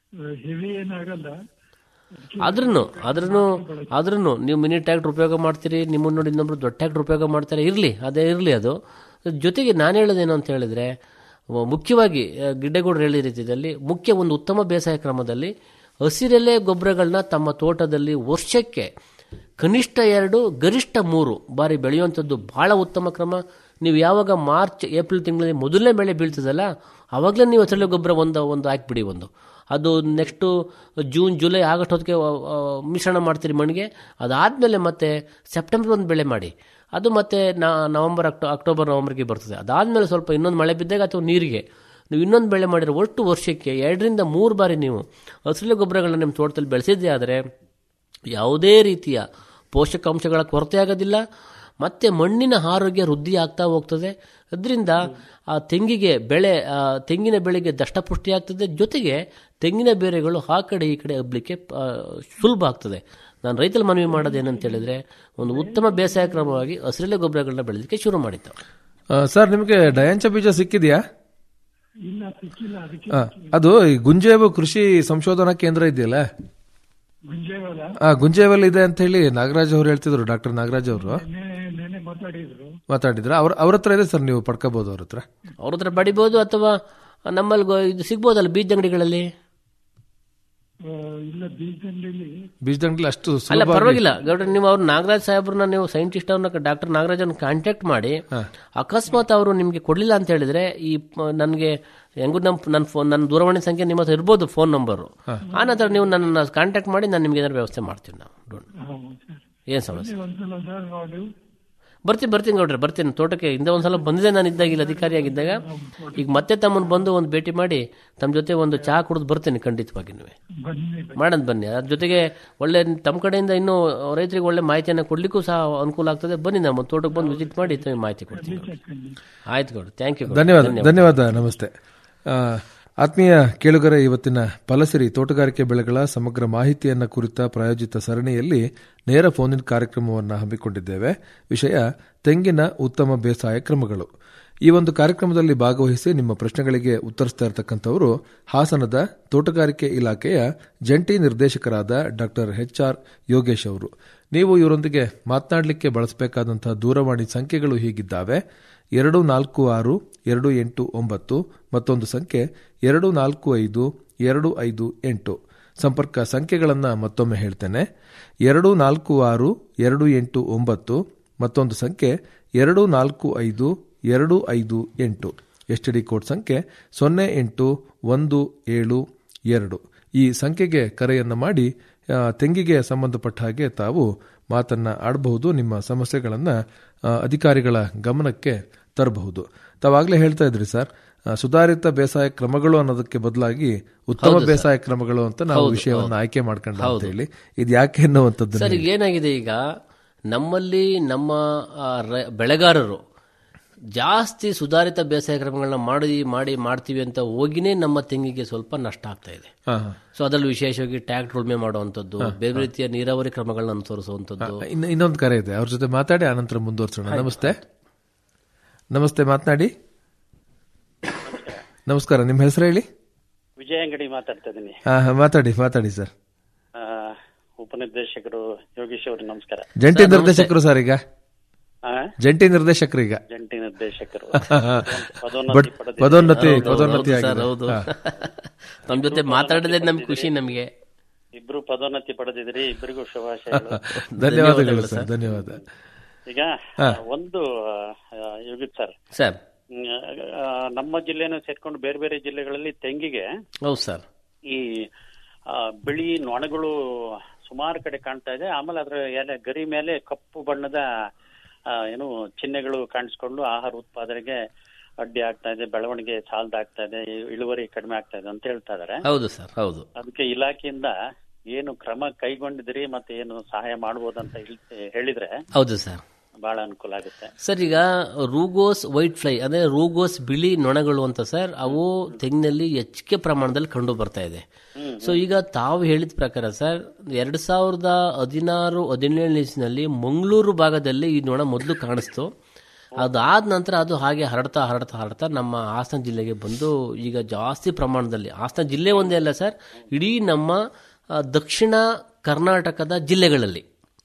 ಹೆವಿ ಏನಾಗಲ್ಲ ಆದ್ರೂ ಆದ್ರೂ ಆದ್ರೂ ನೀವು ಮಿನಿ ಟ್ರ್ಯಾಕ್ಟರ್ ಉಪಯೋಗ ಮಾಡ್ತೀರಿ ನಿಮ್ಮನ್ನ ನೋಡಿ ಇನ್ನೊಬ್ರು ದೊಡ್ಡ ಟ್ರ್ಯಾಕ್ಟರ್ ಉಪಯೋಗ ಮಾಡ್ತಾರೆ ಇರಲಿ ಅದೇ ಇರಲಿ ಅದು ಜೊತೆಗೆ ನಾನು ಹೇಳೋದೇನು ಅಂತ ಹೇಳಿದ್ರೆ ವ- ಮುಖ್ಯವಾಗಿ ಆ, ಗಿಡ್ಡೇಗೌಡರು ಹೇಳಿದ ರೀತಿಯಲ್ಲಿ ಮುಖ್ಯ ಒಂದು ಉತ್ತಮ ಬೇಸಾಯ ಕ್ರಮದಲ್ಲಿ ಹಸಿರೆಲೆ ಗೊಬ್ಬರಗಳನ್ನ ತಮ್ಮ ತೋಟದಲ್ಲಿ ವರ್ಷಕ್ಕೆ ಕನಿಷ್ಠ ಎರಡು ಗರಿಷ್ಠ ಮೂರು ಬಾರಿ ಬೆಳೆಯುವಂಥದ್ದು ಬಹಳ ಉತ್ತಮ ಕ್ರಮ ನೀವು ಯಾವಾಗ ಮಾರ್ಚ್ ಏಪ್ರಿಲ್ ತಿಂಗಳಲ್ಲಿ ಮೊದಲನೇ ಬೆಳೆ ಬೀಳ್ತದಲ್ಲ ಆವಾಗಲೇ ನೀವು ಹಸಿರೆಲೆ ಗೊಬ್ಬರ ಒಂದು ಒಂದು ಹಾಕ್ಬಿಡಿ ಒಂದು ಅದು ನೆಕ್ಸ್ಟು ಜೂನ್ ಜುಲೈ ಆಗಸ್ಟ್ ಹೊತ್ತಿಗೆ ಆ, ಆ, ಮಿಶ್ರಣ ಮಾಡ್ತೀರಿ ಮಣ್ಣಿಗೆ ಅದಾದಮೇಲೆ ಮತ್ತೆ ಸೆಪ್ಟೆಂಬರ್ ಒಂದು ಬೆಳೆ ಮಾಡಿ ಅದು ಮತ್ತೆ ನಾ ನವಂಬರ್ ಅಕ್ಟೋ ಅಕ್ಟೋಬರ್ ನವಂಬರ್ಗೆ ಬರ್ತದೆ ಅದಾದಮೇಲೆ ಸ್ವಲ್ಪ ಇನ್ನೊಂದು ಮಳೆ ಬಿದ್ದಾಗ ಅಥವಾ ನೀರಿಗೆ ನೀವು ಇನ್ನೊಂದು ಬೆಳೆ ಮಾಡಿರೋ ಒಟ್ಟು ವರ್ಷಕ್ಕೆ ಎರಡರಿಂದ ಮೂರು ಬಾರಿ ನೀವು ಹಸಿರು ಗೊಬ್ಬರಗಳನ್ನ ನಿಮ್ಮ ತೋಟದಲ್ಲಿ ಬೆಳೆಸಿದ್ದೇ ಆದರೆ ಯಾವುದೇ ರೀತಿಯ ಪೋಷಕಾಂಶಗಳ ಕೊರತೆ ಆಗೋದಿಲ್ಲ ಮತ್ತೆ ಮಣ್ಣಿನ ಆರೋಗ್ಯ ವೃದ್ಧಿ ಆಗ್ತಾ ಹೋಗ್ತದೆ ಅದರಿಂದ ಆ ತೆಂಗಿಗೆ ಬೆಳೆ ಆ ತೆಂಗಿನ ಬೆಳೆಗೆ ದಷ್ಟಪುಷ್ಟಿ ಆಗ್ತದೆ ಜೊತೆಗೆ ತೆಂಗಿನ ಬೇರೆಗಳು ಆ ಕಡೆ ಈ ಕಡೆ ಹಬ್ಬಲಿಕ್ಕೆ ಆ, ಸುಲಭ ಆಗ್ತದೆ ನಾನು ರೈತರು ಮನವಿ ಮಾಡೋದೇನಂತ ಹೇಳಿದ್ರೆ ಒಂದು ಉತ್ತಮ ಬೇಸಾಯ ಕ್ರಮವಾಗಿ ಹಸಿರೆಲೆ ಗೊಬ್ಬರಗಳನ್ನ ಬೆಳೆದಕ್ಕೆ ಶುರು ಮಾಡಿತ್ತು ಆ, ಸರ್ ನಿಮಗೆ ಡಯಾಂಚ ಬೀಜ ಸಿಕ್ಕಿದೆಯಾ ಇಲ್ಲ ಸಿಕ್ಕಿಲ್ಲ ಅದಕ್ಕೆ ಆ, ಅದು ಈ ಗುಂಜೇವು ಕೃಷಿ ಸಂಶೋಧನಾ ಕೇಂದ್ರ ಇದೆಯಲ್ಲ ಗುಂಜೇವಲ ಆ ಗುಂಜೇವಲ್ ಇದೆ ಅಂತ ಹೇಳಿ ನಾಗರಾಜ್ ಅವರು ಹೇಳ್ತಿದ್ರು ಡಾಕ್ಟರ್ ನಾಗರಾಜ್ ಅವರು ನೆನೆ ಮಾತಾಡಿದ್ರು ಮಾತಾಡಿದ್ರ ಅವ್ರ ಅವ್ರ ಹತ್ರ ಇದೆ ಸರ್ ನೀವು ಪಡ್ಕೋಬಹುದು ಅವ್ರ ಹತ್ರ ಅವ್ರ ಹತ್ರ ಪಡಿಬೋದು ಅಥವಾ ನಮ್ಮಲ್ಲಿ ಗೊ- ಇದು ಸಿಗ್ಬೋದಲ್ಲ ಬೀಜ ಅಂಗಡಿಗಳಲ್ಲಿ ಆ, ಇಲ್ಲ ಬೀಜದಲ್ಲಿ ಬೀಜದಂಗಲಿ ಅಷ್ಟು ಅಲ್ಲ ಸುಲಭವಾಗಿ- ಪರವಾಗಿಲ್ಲ ಗೌಡ್ರೆ ನೀವು ಅವ್ರು ನಾಗರಾಜ್ ಸಾಹೇಬ್ರನ್ನ ನೀವು ಸೈಂಟಿಸ್ಟ್ ಅವ್ರನ್ನ ಡಾಕ್ಟರ್ ನಾಗರಾಜ್ ಅವ್ರನ್ನ ಕಾಂಟ್ಯಾಕ್ಟ್ ಮಾಡಿ ಅಕಸ್ಮಾತ್ ಅವರು ನಿಮಗೆ ಕೊಡ್ಲಿಲ್ಲ ಅಂತ ಹೇಳಿದ್ರೆ ಈ ನನಗೆ ಹೆಂಗೂ ನಮ್ಮ ನನ್ನ ಫೋನ್ ನನ್ನ ದೂರವಾಣಿ ಸಂಖ್ಯೆ ನಿಮ್ಮ ಹತ್ರ ಇರ್ಬೋದು ಫೋನ್ ನಂಬರು ಆ ನಂತರ ನೀವು ನನ್ನ ಕಾಂಟ್ಯಾಕ್ಟ್ ಮಾಡಿ ನಾನು ನಿಮ್ಗೆ ಏನಾದ್ರು ವ್ಯವಸ್ಥೆ ಮಾಡ್ತೀವಿ ನಾವು Don't- ಏನ್ ಸಮಸ್ಯೆ ಒಂದ್ಸಲ ಸರ್ ನಾವು ಬರ್ತೀನಿ ಬರ್ತೀನಿ ಗೌಡ್ರೆ ಬರ್ತೀನಿ ತೋಟಕ್ಕೆ ಹಿಂದೆ ಒಂದ್ಸಲ ಬಂದಿದೆ ನಾನು ಇದ್ದಾಗಿಲ್ಲ ಅಧಿಕಾರಿಯಾಗಿದ್ದಾಗ ಈಗ ಮತ್ತೆ ತಮ್ಮನ್ನು ಬಂದು ಒಂದು ಭೇಟಿ ಮಾಡಿ ತಮ್ಮ ಜೊತೆ ಒಂದು ಚಹಾ ಕುಡಿದು ಬರ್ತೀನಿ ಖಂಡಿತವಾಗಿ ನೀವೇ ಬನ್ನಿ ಮಾಡೋಣ ಬನ್ನಿ ಅದ್ರ ಜೊತೆಗೆ ಒಳ್ಳೆ ತಮ್ಮ ಕಡೆಯಿಂದ ಇನ್ನೂ ರೈತರಿಗೆ ಒಳ್ಳೆ ಮಾಹಿತಿಯನ್ನು ಕೊಡ್ಲಿಕ್ಕೂ ಸಹ ಅನುಕೂಲ ಆಗ್ತದೆ ಬನ್ನಿ ನಮ್ಮ ತೋಟಕ್ಕೆ ಬಂದು ವಿಸಿಟ್ ಮಾಡಿ ತಮಗೆ ಮಾಹಿತಿ ಕೊಡ್ತೀನಿ ಆಯ್ತು ಗೌಡ್ರೆ ಥ್ಯಾಂಕ್ ಯು ಧನ್ಯವಾದ ಧನ್ಯವಾದ ನಮಸ್ತೆ ಆ, ಆತ್ಮೀಯ ಕೇಳುಗರೆ ಇವತ್ತಿನ ಫಲಸಿರಿ ತೋಟಗಾರಿಕೆ ಬೆಳೆಗಳ ಸಮಗ್ರ ಮಾಹಿತಿಯನ್ನ ಕುರಿತ ಪ್ರಾಯೋಜಿತ ಸರಣಿಯಲ್ಲಿ ನೇರ ಫೋನಿನ್ ಕಾರ್ಯಕ್ರಮವನ್ನು ಹಮ್ಮಿಕೊಂಡಿದ್ದೇವೆ ವಿಷಯ ತೆಂಗಿನ ಉತ್ತಮ ಬೇಸಾಯ ಕ್ರಮಗಳು ಈ ಒಂದು ಕಾರ್ಯಕ್ರಮದಲ್ಲಿ ಭಾಗವಹಿಸಿ ನಿಮ್ಮ ಪ್ರಶ್ನೆಗಳಿಗೆ ಉತ್ತರಿಸ್ತಾ ಇರತಕ್ಕಂಥವರು ಹಾಸನದ ತೋಟಗಾರಿಕೆ ಇಲಾಖೆಯ ಜಂಟಿ ನಿರ್ದೇಶಕರಾದ ಡಾಕ್ಟರ್ ಎಚ್ ಆರ್ ಯೋಗೇಶ್ ಅವರು ನೀವು ಇವರೊಂದಿಗೆ ಮಾತನಾಡಲಿಕ್ಕೆ ಬಳಸಬೇಕಾದಂತಹ ದೂರವಾಣಿ ಸಂಖ್ಯೆಗಳು ಹೀಗಿದ್ದಾವೆ ಎರಡು ನಾಲ್ಕು ಆರು ಎರಡು ಎಂಟು ಒಂಬತ್ತು ಮತ್ತೊಂದು ಸಂಖ್ಯೆ ಎರಡು ನಾಲ್ಕು ಐದು ಎರಡು ಐದು ಎಂಟು ಸಂಪರ್ಕ ಸಂಖ್ಯೆಗಳನ್ನು ಮತ್ತೊಮ್ಮೆ ಹೇಳ್ತೇನೆ ಎರಡು ನಾಲ್ಕು ಆರು ಎರಡು ಎಂಟು ಒಂಬತ್ತು ಮತ್ತೊಂದು ಸಂಖ್ಯೆ ಎರಡು ನಾಲ್ಕು ಐದು ಎರಡು ಐದು ಎಂಟು ಎಸ್ ಡಿ ಕೋಡ್ ಸಂಖ್ಯೆ ಸೊನ್ನೆ ಎಂಟು ಒಂದು ಏಳು ಎರಡು ಈ ಸಂಖ್ಯೆಗೆ ಕರೆಯನ್ನು ಮಾಡಿ ಆ, ತೆಂಗಿಗೆ ಸಂಬಂಧಪಟ್ಟ ಹಾಗೆ ತಾವು ಮಾತನ್ನ ಆಡಬಹುದು ನಿಮ್ಮ ಸಮಸ್ಯೆಗಳನ್ನು ಅಧಿಕಾರಿಗಳ ಗಮನಕ್ಕೆ ತರಬಹುದು ತಾವಾಗಲೇ ಹೇಳ್ತಾ ಇದ್ರಿ ಸರ್ ಆ, ಸುಧಾರಿತ ಬೇಸಾಯ ಕ್ರಮಗಳು ಅನ್ನೋದಕ್ಕೆ ಬದಲಾಗಿ ಉತ್ತಮ ಹೌದು ಸರ್. ಬೇಸಾಯ ಕ್ರಮಗಳು ಅಂತ ನಾವು ಹೌದು, ವಿಷಯವನ್ನು ಹೌದು. ಆಯ್ಕೆ ಮಾಡ್ಕೊಂಡ ಅಂತ ಹೌದು. ಹೇಳಿ ಇದು ಯಾಕೆ ಅನ್ನುವಂಥದ್ದು ಸರ್ ಈಗ ಏನಾಗಿದೆ ಈಗ ನಮ್ಮಲ್ಲಿ ನಮ್ಮ ಆ, ರ- ಬೆಳೆಗಾರರು ಜಾಸ್ತಿ ಸುಧಾರಿತ ಬೇಸಾಯ ಕ್ರಮಗಳನ್ನ ಮಾಡಿ ಮಾಡಿ ಮಾಡ್ತೀವಿ ಅಂತ ಹೋಗಿನೇ ನಮ್ಮ ತೆಂಗಿಗೆ ಸ್ವಲ್ಪ ನಷ್ಟ ಆಗ್ತಾ ಇದೆ ಹಾ, ಹಾ. ಸೊ ಅದರಲ್ಲಿ ವಿಶೇಷವಾಗಿ ಟ್ಯಾಕ್ಟರ್ ಉಳುಮೆ ಮಾಡುವಂಥದ್ದು ಬೇರೆ ರೀತಿಯ ನೀರಾವರಿ ಕ್ರಮಗಳನ್ನ ಅನುಸರಿಸುವಂಥದ್ದು ಇನ್ನು ಇನ್ನೊಂದು ಕರೆ ಇದೆ ಅವ್ರ ಜೊತೆ ಮಾತಾಡಿ ಆನಂತರ ಮುಂದುವರ್ಸೋಣ ನಮಸ್ತೆ ನಮಸ್ತೆ ಮಾತನಾಡಿ ನಮಸ್ಕಾರ ನಿಮ್ಮ ಹೆಸರು ಹೇಳಿ ವಿಜಯ ಅಂಗಡಿ ಮಾತಾಡ್ತಾ ಇದ್ದೀನಿ ಹಾ ಹಾ, ಮಾತಾಡಿ ಮಾತಾಡಿ ಸರ್ ಆ, ಉಪನಿರ್ದೇಶಕರು ಯೋಗೇಶ್ ಅವರು ನಮಸ್ಕಾರ ಜಂಟಿ ನಿರ್ದೇಶಕರು ಸರ್ ಈಗ ಆ? ಜಂಟಿ ನಿರ್ದೇಶಕರು ಈಗ ಜಂಟಿ ನಿರ್ದೇಶಕರು ಬಟ್ ಪದೋನ್ನತಿ ಪಡೆದಿದ್ದೀರಿ. ಪದೋನ್ನತಿ ಹೌದು, ಪದೋನ್ನತಿ ಹೌದು ಸರ್, ಆಗಿದೆ ಹೌದು. ಹಾ. ನಮ್ಮ ಜೊತೆ ಮಾತಾಡದೆ ನಮ್ಗೆ ಖುಷಿ ನಮಗೆ ಇಬ್ರು ಪದೋನ್ನತಿ ಪಡೆದಿದ್ರಿ ಇಬ್ಬರಿಗೂ ಶುಭಾಶಯಗಳು ಧನ್ಯವಾದಗಳು ಸರ್ ಧನ್ಯವಾದ ಈಗ ಹಾ. ಒಂದು ಆ, ಯೋಗಿತ್ ಸರ್ ಸರ್ ಹ್ಮ್, ಆ, ನಮ್ಮ ಜಿಲ್ಲೆನೂ ಸೇರ್ಕೊಂಡು ಬೇರೆ ಬೇರೆ ಜಿಲ್ಲೆಗಳಲ್ಲಿ ತೆಂಗಿಗೆ ಹೌದು ಸರ್ ಈ ಆ, ಬಿಳಿ ನೊಣಗಳು ಸುಮಾರು ಕಡೆ ಕಾಣ್ತಾ ಇದೆ ಆಮೇಲೆ ಅದ್ರ ಎಲೆ ಗರಿ ಮೇಲೆ ಕಪ್ಪು ಬಣ್ಣದ ಆ, ಏನು ಚಿಹ್ನೆಗಳು ಕಾಣಿಸ್ಕೊಂಡು ಆಹಾರ ಉತ್ಪಾದನೆಗೆ ಅಡ್ಡಿ ಆಗ್ತಾ ಇದೆ ಬೆಳವಣಿಗೆ ಸಾಲದಾಗ್ತಾ ಇದೆ ಇಳುವರಿ ಕಡಿಮೆ ಆಗ್ತಾ ಇದೆ ಅಂತ ಹೇಳ್ತಾ ಇದಾರೆ ಹೌದು ಸರ್ ಹೌದು ಅದಕ್ಕೆ ಇಲಾಖೆಯಿಂದ ಏನು ಕ್ರಮ ಕೈಗೊಂಡಿದ್ರಿ ಮತ್ತೆ ಏನು ಸಹಾಯ ಮಾಡ್ಬೋದಂತ ಹೇಳ್- ಹೇಳಿದ್ರೆ ಹೌದು ಸರ್ ಬಹಳ ಅನುಕೂಲ ಆಗುತ್ತೆ ಸರ್ ಈಗ ರೂಗೋಸ್ ವೈಟ್ ಫ್ಲೈ ಅಂದ್ರೆ ರೂಗೋಸ್ ಬಿಳಿ ನೊಣಗಳು ಅಂತ ಸರ್ ಅವು ತೆಂಗಿನಲ್ಲಿ ಹೆಚ್ಚಿಗೆ ಪ್ರಮಾಣದಲ್ಲಿ ಕಂಡು ಬರ್ತಾ ಇದೆ ಸೊ ಈಗ ತಾವು ಹೇಳಿದ ಪ್ರಕಾರ ಸರ್ ಎರಡ್ ಸಾವಿರದ ಹದಿನಾರು ಹದಿನೇಳನೇ ಇಸ್ವಿನಲ್ಲಿ ಮಂಗಳೂರು ಭಾಗದಲ್ಲಿ ಈ ನೊಣ ಮೊದಲು ಕಾಣಿಸ್ತು ಅದಾದ ನಂತರ ಅದು ಹಾಗೆ ಹರಡ್ತಾ ಹರಡ್ತಾ ಹರಡ್ತಾ ನಮ್ಮ ಹಾಸನ ಜಿಲ್ಲೆಗೆ ಬಂದು ಈಗ ಜಾಸ್ತಿ ಪ್ರಮಾಣದಲ್ಲಿ ಹಾಸನ ಜಿಲ್ಲೆ ಒಂದೇ ಅಲ್ಲ ಸರ್ ಇಡೀ ನಮ್ಮ ಆ, ದಕ್ಷಿಣ ಕರ್ನಾಟಕದ ಜಿಲ್ಲೆಗಳಲ್ಲಿ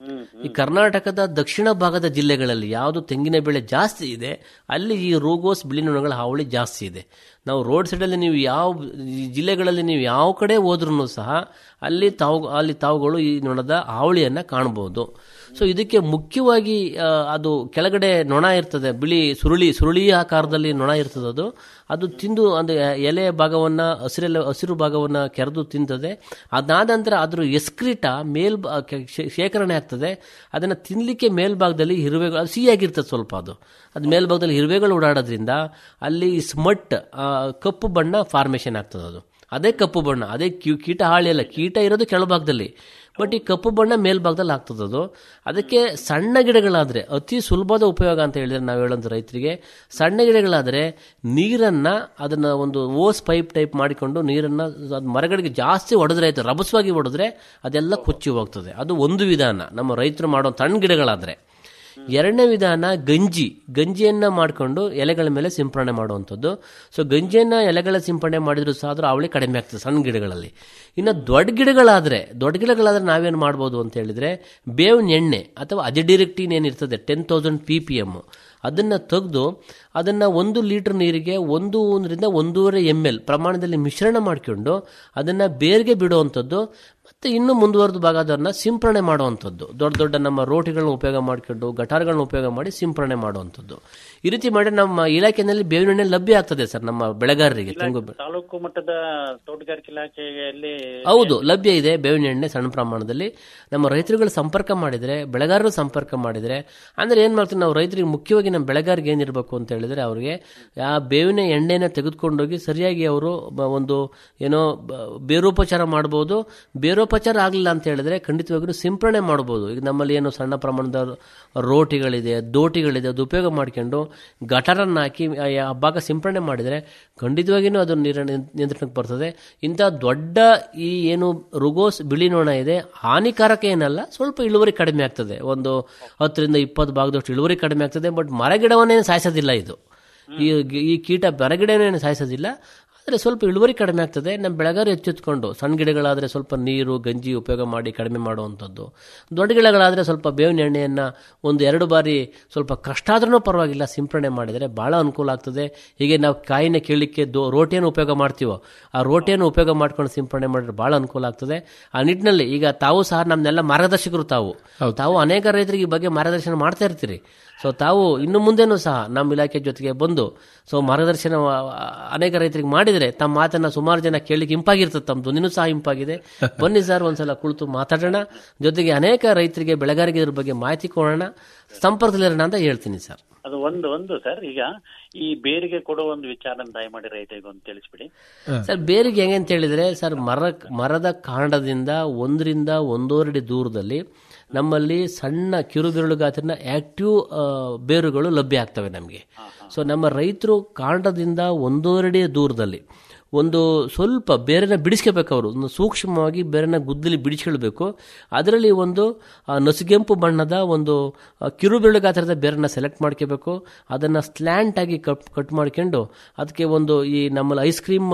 ಈ ಕರ್ನಾಟಕದ ದಕ್ಷಿಣ ಭಾಗದ ಜಿಲ್ಲೆಗಳಲ್ಲಿ ಯಾವುದು ತೆಂಗಿನ ಬೆಳೆ ಜಾಸ್ತಿ ಇದೆ ಅಲ್ಲಿ ಈ ರೋಗೋಸ್ ಬಿಳಿ ನೊಣಗಳ ಹಾವಳಿ ಜಾಸ್ತಿ ಇದೆ ನಾವು ರೋಡ್ ಸೈಡಲ್ಲಿ ನೀವು ಯಾವ ಈ ಜಿಲ್ಲೆಗಳಲ್ಲಿ ನೀವು ಯಾವ ಕಡೆ ಹೋದ್ರೂ ಸಹ ಅಲ್ಲಿ ತಾವು ಅಲ್ಲಿ ತಾವುಗಳು ಈ ನೊಣದ ಹಾವಳಿಯನ್ನ ಕಾಣಬಹುದು ಸೊ ಇದಕ್ಕೆ ಮುಖ್ಯವಾಗಿ ಆ, ಅದು ಕೆಳಗಡೆ ನೊಣ ಇರ್ತದೆ ಬಿಳಿ ಸುರುಳಿ ಸುರುಳಿ ಆಕಾರದಲ್ಲಿ ನೊಣ ಇರ್ತದೆ ಅದು ಅದು ತಿಂದು ಅಂದ್ರೆ ಎಲೆ ಭಾಗವನ್ನ ಹಸಿರೆಲೆ ಹಸಿರು ಭಾಗವನ್ನ ಕೆರೆದು ತಿಂತದೆ ಅದಾದ ನಂತರ ಅದ್ರ ಎಸ್ಕ್ರಿಟ ಮೇಲ್ ಬಾ- ಕೆ- ಶೇ- ಶೇಖರಣೆ ಆಗ್ತದೆ ಅದನ್ನ ತಿನ್ಲಿಕ್ಕೆ ಮೇಲ್ಭಾಗದಲ್ಲಿ ಇರುವೆಗಳು ಅದು ಸಿಹಿಯಾಗಿರ್ತದೆ ಸ್ವಲ್ಪ ಅದು ಅದು ಮೇಲ್ಭಾಗದಲ್ಲಿ ಇರುವೆಗಳು ಓಡಾಡೋದ್ರಿಂದ ಅಲ್ಲಿ ಸ್ಮಟ್ ಆ, ಕಪ್ಪು ಬಣ್ಣ ಫಾರ್ಮೇಷನ್ ಆಗ್ತದೆ ಅದು ಅದೇ ಕಪ್ಪು ಬಣ್ಣ ಅದೇ ಕ್ಯೂ- ಕೀಟ ಹಾಳಿ ಅಲ್ಲ ಕೀಟ ಇರೋದು ಕೆಳಭಾಗದಲ್ಲಿ ಬಟ್ ಈ ಕಪ್ಪು ಬಣ್ಣ ಮೇಲ್ಭಾಗದಲ್ಲಿ ಆಗ್ತದೆ ಅದು ಅದಕ್ಕೆ ಸಣ್ಣ ಗಿಡಗಳಾದ್ರೆ ಅತಿ ಸುಲಭದ ಉಪಯೋಗ ಅಂತ ಹೇಳಿದ್ರೆ ನಾವು ಹೇಳೋದು ರೈತರಿಗೆ ಸಣ್ಣ ಗಿಡಗಳಾದ್ರೆ ನೀರನ್ನ ಅದನ್ನ ಒಂದು ಓಸ್ ಪೈಪ್ ಟೈಪ್ ಮಾಡಿಕೊಂಡು ನೀರನ್ನ ಅದು ಮರಗಳಿಗೆ ಜಾಸ್ತಿ ಹೊಡೆದ್ರೆ ಆಯ್ತು ರಭಸವಾಗಿ ಹೊಡೆದ್ರೆ ಅದೆಲ್ಲ ಕೊಚ್ಚಿ ಹೋಗ್ತದೆ ಅದು ಒಂದು ವಿಧಾನ ನಮ್ಮ ರೈತರು ಮಾಡೋ ಸಣ್ಣ ಗಿಡಗಳಾದ್ರೆ ಎರಡನೇ ವಿಧಾನ ಗಂಜಿ ಗಂಜಿಯನ್ನ ಮಾಡಿಕೊಂಡು ಎಲೆಗಳ ಮೇಲೆ ಸಿಂಪರಣೆ ಮಾಡುವಂಥದ್ದು ಸೊ ಗಂಜಿಯನ್ನ ಎಲೆಗಳ ಸಿಂಪರಣೆ ಮಾಡಿದ್ರು ಸಹ ಅದ್ರ ಅವಳಿ ಕಡಿಮೆ ಆಗ್ತದೆ ಸಣ್ಣ ಗಿಡಗಳಲ್ಲಿ ಇನ್ನು ದೊಡ್ಡ ಗಿಡಗಳಾದ್ರೆ ದೊಡ್ಡ ಗಿಡಗಳಾದ್ರೆ ನಾವೇನು ಮಾಡ್ಬೋದು ಅಂತ ಹೇಳಿದ್ರೆ ಬೇವಿನ ಎಣ್ಣೆ ಅಥವಾ ಅಜಡಿರೆಕ್ಟಿನ್ ಏನಿರ್ತದೆ ten thousand P P M ಅದನ್ನ ತೆಗೆದು ಅದನ್ನ ಒಂದು ಲೀಟರ್ ನೀರಿಗೆ ಒಂದು ಒಂದರಿಂದ ಒಂದೂವರೆ ಎಮ್ ಎಲ್ ಪ್ರಮಾಣದಲ್ಲಿ ಮಿಶ್ರಣ ಮಾಡಿಕೊಂಡು ಅದನ್ನ ಬೇರ್ಗೆ ಬಿಡುವಂಥದ್ದು ಮತ್ತೆ ಇನ್ನು ಮುಂದುವರೆದ ಭಾಗ ಅದನ್ನ ಸಿಂಪರಣೆ ಮಾಡುವಂಥದ್ದು ದೊಡ್ಡ ದೊಡ್ಡ ನಮ್ಮ ರೋಟಿಗಳನ್ನ ಉಪಯೋಗ ಮಾಡಿಕೊಂಡು ಗಟಾರ್ಗಳನ್ನ ಉಪಯೋಗ ಮಾಡಿ ಸಿಂಪರಣೆ ಮಾಡುವಂಥದ್ದು ಈ ರೀತಿ ಮಾಡಿ ನಮ್ಮ ಇಲಾಖೆಯಲ್ಲಿ ಬೇವಿನ ಎಣ್ಣೆ ಲಭ್ಯ ಆಗ್ತದೆ ಸರ್ ನಮ್ಮ ಬೆಳೆಗಾರರಿಗೆ ತೆಂಗು ಬೆ- ತಾಲೂಕು ಮಟ್ಟದ ತೋಟಗಾರಿಕೆ ಇಲಾಖೆಯಲ್ಲಿ ಹೌದು ಲಭ್ಯ ಇದೆ ಬೇವಿನ ಎಣ್ಣೆ ಸಣ್ಣ ಪ್ರಮಾಣದಲ್ಲಿ ನಮ್ಮ ರೈತರುಗಳು ಸಂಪರ್ಕ ಮಾಡಿದ್ರೆ ಬೆಳೆಗಾರರು ಸಂಪರ್ಕ ಮಾಡಿದ್ರೆ ಅಂದ್ರೆ ಏನ್ ಮಾಡ್ತೀವಿ ನಾವು ರೈತರಿಗೆ ಮುಖ್ಯವಾಗಿ ನಮ್ಮ ಬೆಳೆಗಾರರಿಗೆ ಏನಿರಬೇಕು ಅಂತ ಹೇಳಿದ್ರೆ ಅವ್ರಿಗೆ ಆ ಬೇವಿನ ಎಣ್ಣೆನ ತೆಗೆದುಕೊಂಡೋಗಿ ಸರಿಯಾಗಿ ಅವರು ಬ- ಒಂದು ಏನೋ ಬ- ಬೇರೋಪಚಾರ ಮಾಡಬಹುದು ಬೇರೋಪಚಾರ ಆಗಲಿಲ್ಲ ಅಂತ ಹೇಳಿದ್ರೆ ಖಂಡಿತವಾಗಿಯೂ ಸಿಂಪರಣೆ ಮಾಡಬಹುದು ಈಗ ನಮ್ಮಲ್ಲಿ ಏನು ಸಣ್ಣ ಪ್ರಮಾಣದ ರೋಟಿಗಳಿದೆ ದೋಟಿಗಳಿದೆ ಅದು ಉಪಯೋಗ ಮಾಡ್ಕೊಂಡು ಗಟಾರನ್ನ ಹಾಕಿ ಆ ಆ ಭಾಗ ಸಿಂಪರಣೆ ಮಾಡಿದರೆ ಖಂಡಿತವಾಗಿಯೂ ಅದು ನೀರ ನಿಯಂತ್ರಣಕ್ಕೆ ಬರ್ತದೆ ಇಂಥ ದೊಡ್ಡ ಈ ಏನು ರುಗೋಸ್ ಬಿಳಿ ನೊಣ ಇದೆ ಹಾನಿಕಾರಕ ಏನಲ್ಲ ಸ್ವಲ್ಪ ಇಳುವರಿ ಕಡಿಮೆ ಆಗ್ತದೆ ಒಂದು ಹತ್ತರಿಂದ ಇಪ್ಪತ್ತು ಭಾಗದಷ್ಟು ಇಳುವರಿ ಕಡಿಮೆ ಆಗ್ತದೆ ಬಟ್ ಮರಗಿಡವನ್ನೇನು ಸಾಯಿಸೋದಿಲ್ಲ ಇದು ಈ ಈ ಕೀಟ ಮರಗಿಡವೇನು ಸಾಯಿಸೋದಿಲ್ಲ ಆದರೆ ಸ್ವಲ್ಪ ಇಳುವರಿ ಕಡಿಮೆ ಆಗ್ತದೆ ನಮ್ಮ ಬೆಳೆಗಾರ ಎಚ್ಚೆತ್ಕೊಂಡು ಸಣ್ಣ ಗಿಡಗಳಾದರೆ ಸ್ವಲ್ಪ ನೀರು ಗಂಜಿ ಉಪಯೋಗ ಮಾಡಿ ಕಡಿಮೆ ಮಾಡುವಂಥದ್ದು ದೊಡ್ಡ ಗಿಡಗಳಾದರೆ ಸ್ವಲ್ಪ ಬೇವಿನ ಎಣ್ಣೆಯನ್ನು ಒಂದು ಎರಡು ಬಾರಿ ಸ್ವಲ್ಪ ಕಷ್ಟ ಆದ್ರೂ ಪರವಾಗಿಲ್ಲ ಸಿಂಪರಣೆ ಮಾಡಿದರೆ ಭಾಳ ಅನುಕೂಲ ಆಗ್ತದೆ ಹೀಗೆ ನಾವು ಕಾಯಿನ ಕೇಳಲಿಕ್ಕೆ ದೋ ರೋಟಿಯನ್ನು ಉಪಯೋಗ ಮಾಡ್ತೀವೋ ಆ ರೋಟಿಯನ್ನು ಉಪಯೋಗ ಮಾಡ್ಕೊಂಡು ಸಿಂಪರಣೆ ಮಾಡಿದ್ರೆ ಭಾಳ ಅನುಕೂಲ ಆಗ್ತದೆ ಆ ನಿಟ್ಟಿನಲ್ಲಿ ಈಗ ತಾವು ಸಹ ನಮ್ನೆಲ್ಲ ಮಾರ್ಗದರ್ಶಕರು ತಾವು ತಾವು ಅನೇಕ ರೈತರಿಗೆ ಈ ಬಗ್ಗೆ ಮಾರ್ಗದರ್ಶನ ಮಾಡ್ತಾ ಇರ್ತೀರಿ ಸೊ ತಾವು ಇನ್ನು ಮುಂದೆನೂ ಸಹ ನಮ್ಮ ಇಲಾಖೆ ಜೊತೆಗೆ ಬಂದು ಸೊ ಮಾರ್ಗದರ್ಶನ ಆ, ಅನೇಕ ರೈತರಿಗೆ ಮಾಡಿದರೆ ತಮ್ಮ ಮಾತನ್ನ ಸುಮಾರು ಜನ ಕೇಳಲಿಕ್ಕೆ ಇಂಪಾಗಿರ್ತದೆ ತಮ್ಮ ಧ್ವನಿನೂ ಸಹ ಇಂಪಾಗಿದೆ ಬನ್ನಿ ಸರ್ ಒಂದ್ಸಲ ಕುಳಿತು ಮಾತಾಡೋಣ ಜೊತೆಗೆ ಅನೇಕ ರೈತರಿಗೆ ಬೆಳೆಗಾರಿಗೆ ಇದ್ರ ಬಗ್ಗೆ ಮಾಹಿತಿ ಕೊಡೋಣ ಸಂಪರ್ಕದಲ್ಲಿರೋಣ ಅಂತ ಹೇಳ್ತೀನಿ ಸರ್ ಅದು ಒಂದು ಒಂದು ಸರ್ ಈಗ ಈ ಬೇರಿಗೆ ಕೊಡೋ ಒಂದು ವಿಚಾರ ದಯಮಾಡಿ ರೈತರಿಗೆ ಒಂದು ತಿಳಿಸ್ಬಿಡಿ ಸರ್ ಬೇರಿಗೆ ಹೆಂಗೆ ಅಂತ ಹೇಳಿದ್ರೆ ಸರ್ ಮರ ಮರದ ಕಾಂಡದಿಂದ ಒಂದರಿಂದ ಒಂದೂವರೆ ಅಡಿ ದೂರದಲ್ಲಿ ನಮ್ಮಲ್ಲಿ ಸಣ್ಣ ಕಿರುಬೆರಳು ಗಾತ್ರಿನ ಆಕ್ಟಿವ್ ಬೇರುಗಳು ಲಭ್ಯ ಆಗ್ತವೆ ನಮಗೆ ಸೊ ನಮ್ಮ ರೈತರು ಕಾಂಡದಿಂದ ಒಂದೂವರೆ ಅಡಿ ದೂರದಲ್ಲಿ ಒಂದು ಸ್ವಲ್ಪ ಬೇರೆನ ಬಿಡಿಸ್ಕೋಬೇಕು ಅವರು ಒಂದು ಸೂಕ್ಷ್ಮವಾಗಿ ಬೇರೆನ ಗುದ್ದಲಿ ಬಿಡಿಸ್ಕೊಳ್ಬೇಕು ಅದರಲ್ಲಿ ಒಂದು ಆ, ನಸುಗೆಂಪು ಬಣ್ಣದ ಒಂದು ಆ, ಕಿರುಬೆರಳು ಗಾತ್ರದ ಬೇರನ್ನ ಸೆಲೆಕ್ಟ್ ಮಾಡ್ಕೋಬೇಕು ಅದನ್ನು ಸ್ಲ್ಯಾಂಟ್ ಆಗಿ ಕಟ್ ಕಟ್ ಮಾಡ್ಕೊಂಡು ಅದಕ್ಕೆ ಒಂದು ಈ ನಮ್ಮಲ್ಲಿ ಐಸ್ ಕ್ರೀಮ್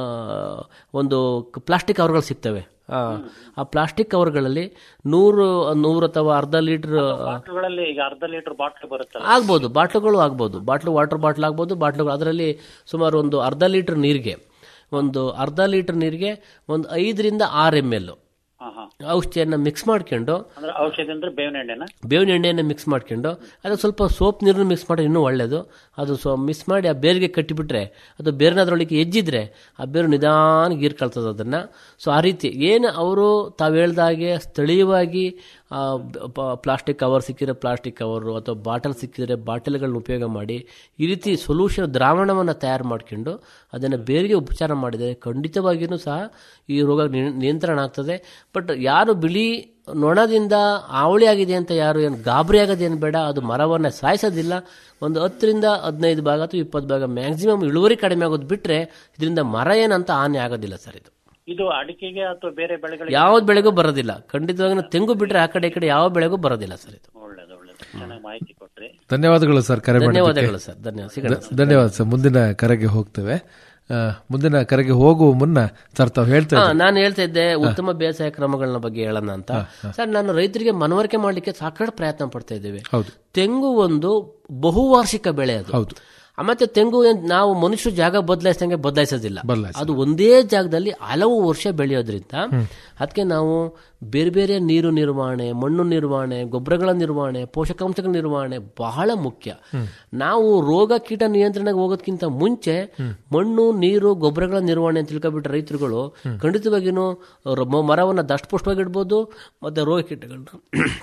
ಒಂದು ಪ್ಲಾಸ್ಟಿಕ್ ಕವರ್ಗಳು ಸಿಗ್ತವೆ ಆ, ಆ ಪ್ಲಾಸ್ಟಿಕ್ ಕವರ್ಗಳಲ್ಲಿ ನೂರು ನೂರು ಅಥವಾ ಅರ್ಧ ಲೀಟರ್ ಬಾಟ್ಲುಗಳಲ್ಲಿ ಈಗ ಅರ್ಧ ಲೀಟರ್ ಬಾಟ್ಲ್ ಬರುತ್ತಲ್ಲ ಆಗ್ಬೋದು ಬಾಟ್ಲುಗಳು ಆಗ್ಬೋದು ಬಾಟ್ಲು ವಾಟರ್ ಬಾಟ್ಲ್ ಆಗ್ಬೋದು ಬಾಟ್ಲುಗಳು ಅದರಲ್ಲಿ ಸುಮಾರು ಒಂದು ಅರ್ಧ ಲೀಟರ್ ನೀರಿಗೆ ಒಂದು ಅರ್ಧ ಲೀಟರ್ ನೀರಿಗೆ ಒಂದು ಐದರಿಂದ ಆರು ಎಮ್ ಎಲ್ ಹಾ ಹಾ ಔಷಧಿಯನ್ನು ಮಿಕ್ಸ್ ಮಾಡ್ಕೊಂಡು ಅಂದ್ರೆ ಔಷಧಿ ಅಂದ್ರೆ ಬೇವಿನ ಎಣ್ಣೆನ ಬೇವಿನ ಎಣ್ಣೆಯನ್ನು ಮಿಕ್ಸ್ ಮಾಡ್ಕೊಂಡು ಅದಕ್ಕೆ ಸ್ವಲ್ಪ ಸೋಪ್ ನೀರನ್ನು ಮಿಕ್ಸ್ ಮಾಡಿ ಇನ್ನೂ ಒಳ್ಳೆಯದು ಅದು ಸೊ ಮಿಕ್ಸ್ ಮಾಡಿ ಆ ಬೇರಿಗೆ ಕಟ್ಟಿಬಿಟ್ರೆ ಅದು ಬೇರೆನ ಅದರೊಳಗೆ ಎಜ್ಜಿದ್ರೆ ಆ ಬೇರು ನಿಧಾನ ಗೀರ್ಕೊಳ್ತದೆ ಅದನ್ನು ಸೊ ಆ ರೀತಿ ಏನು ಅವರು ತಾವು ಹೇಳ್ದಾಗೆ ಸ್ಥಳೀಯವಾಗಿ ಆ, ಬ- ಪ್ಲಾಸ್ಟಿಕ್ ಕವರ್ ಸಿಕ್ಕಿದ್ರೆ ಪ್ಲಾಸ್ಟಿಕ್ ಕವರು ಅಥವಾ ಬಾಟಲ್ ಸಿಕ್ಕಿದ್ರೆ ಬಾಟಲ್ಗಳನ್ನ ಉಪಯೋಗ ಮಾಡಿ ಈ ರೀತಿ ಸೊಲ್ಯೂಷನ್ ದ್ರಾವಣವನ್ನು ತಯಾರು ಮಾಡ್ಕೊಂಡು ಅದನ್ನು ಬೇರಿಗೆ ಉಪಚಾರ ಮಾಡಿದರೆ ಖಂಡಿತವಾಗಿಯೂ ಸಹ ಈ ರೋಗ ನಿಯ- ನಿಯಂತ್ರಣ ಆಗ್ತದೆ ಬಟ್ ಯಾರು ಬಿಳಿ ನೊಣದಿಂದ ಆವಳಿ ಆಗಿದೆ ಅಂತ ಯಾರು ಏನು ಗಾಬರಿ ಆಗೋದೇನು ಬೇಡ ಅದು ಮರವನ್ನು ಸಾಯಿಸೋದಿಲ್ಲ ಒಂದು ಹತ್ತರಿಂದ ಹದಿನೈದು ಭಾಗ ಅಥವಾ ಇಪ್ಪತ್ತು ಭಾಗ ಮ್ಯಾಕ್ಸಿಮಮ್ ಇಳುವರಿ ಕಡಿಮೆ ಆಗೋದು ಬಿಟ್ಟರೆ ಇದರಿಂದ ಮರ ಏನಂತ ಹಾನಿ ಆಗೋದಿಲ್ಲ ಸರ್ ಇದು ಇದು ಅಡಿಕೆಗೆ ಅಥವಾ ಬೇರೆ ಬೆಳೆಗಳಿಗೆ ಯಾವ ಬೆಳೆಗೂ ಬರೋದಿಲ್ಲ ಖಂಡಿತವಾಗಿ ತೆಂಗು ಬಿಟ್ಟರೆ ಆ ಕಡೆ ಈ ಕಡೆ ಯಾವ ಬೆಳೆಗೂ ಬರೋದಿಲ್ಲ ಸರ್ ಇದು ಒಳ್ಳೇದು ಒಳ್ಳೇದು ಚೆನ್ನಾಗಿ ಮಾಹಿತಿ ಕೊಟ್ರಿ ಧನ್ಯವಾದಗಳು ಸರ್ ಕರೆ ಮಾಡಿದ್ದಕ್ಕೆ. ಧನ್ಯವಾದಗಳು ಸರ್, ಧನ್ಯವಾದ. ಸಿಗೋಣ ಧ- ಧನ್ಯವಾದ ಸರ್ ಮುಂದಿನ ಕರೆಗೆ ಹೋಗ್ತೇವೆ ಆ, ಮುಂದಿನ ಕರೆಗೆ ಹೋಗುವ ಮುನ್ನ ಸರ್ ತಾವು ಹೇಳ್ತಾ ಹಾ, ಇದ್ರಿ. ನಾನು ಹೇಳ್ತಾ ಇದ್ದೆ ಉತ್ತಮ ಬೇಸಾಯ ಕ್ರಮಗಳನ್ನ ಬಗ್ಗೆ ಹೇಳೋಣ ಅಂತ ಸರ್ ನಾನು ರೈತರಿಗೆ ಮನವರಿಕೆ ಮಾಡ್ಲಿಕ್ಕೆ ಸಾಕಷ್ಟು ಪ್ರಯತ್ನ ಪಡ್ತಾ ಇದ್ದೇವೆ ಹೌದು ತೆಂಗು ಒಂದು ಬಹುವಾರ್ಷಿಕ ಬೆಳೆ ಅದು ಹೌದು ಮತ್ತೆ ತೆಂಗು ಏನ್ ನಾವು ಮನುಷ್ಯರು ಜಾಗ ಬದಲಾಯಿಸಂಗೆ ಬದಲಾಯಿಸೋದಿಲ್ಲ ಬದಲಾಯಿಸೋದಿಲ್ಲ. ಅದು ಒಂದೇ ಜಾಗದಲ್ಲಿ ಹಲವು ವರ್ಷ ಬೆಳೆಯೋದ್ರಿಂದ ಅದಕ್ಕೆ ನಾವು ಬೇರೆ ಬೇರೆ ನೀರು ನಿರ್ವಹಣೆ ಮಣ್ಣು ನಿರ್ವಹಣೆ ಗೊಬ್ಬರಗಳ ನಿರ್ವಹಣೆ ಪೋಷಕಾಂಶಗಳ ನಿರ್ವಹಣೆ ಬಹಳ ಮುಖ್ಯ ನಾವು ರೋಗ ಕೀಟ ನಿಯಂತ್ರಣಕ್ಕೆ ಹೋಗೋದಕ್ಕಿಂತ ಮುಂಚೆ ಮಣ್ಣು ನೀರು ಗೊಬ್ಬರಗಳ ನಿರ್ವಹಣೆ ಅಂತ ತಿಳ್ಕೊಬಿಟ್ರೆ ರೈತರುಗಳು ಖಂಡಿತವಾಗಿಯೂ ರ- ಮರವನ್ನ ದಷ್ಟಪುಷ್ಟವಾಗಿ ಇಡ್ಬೋದು ಮತ್ತೆ ರೋಗ ಕೀಟಗಳನ್ನ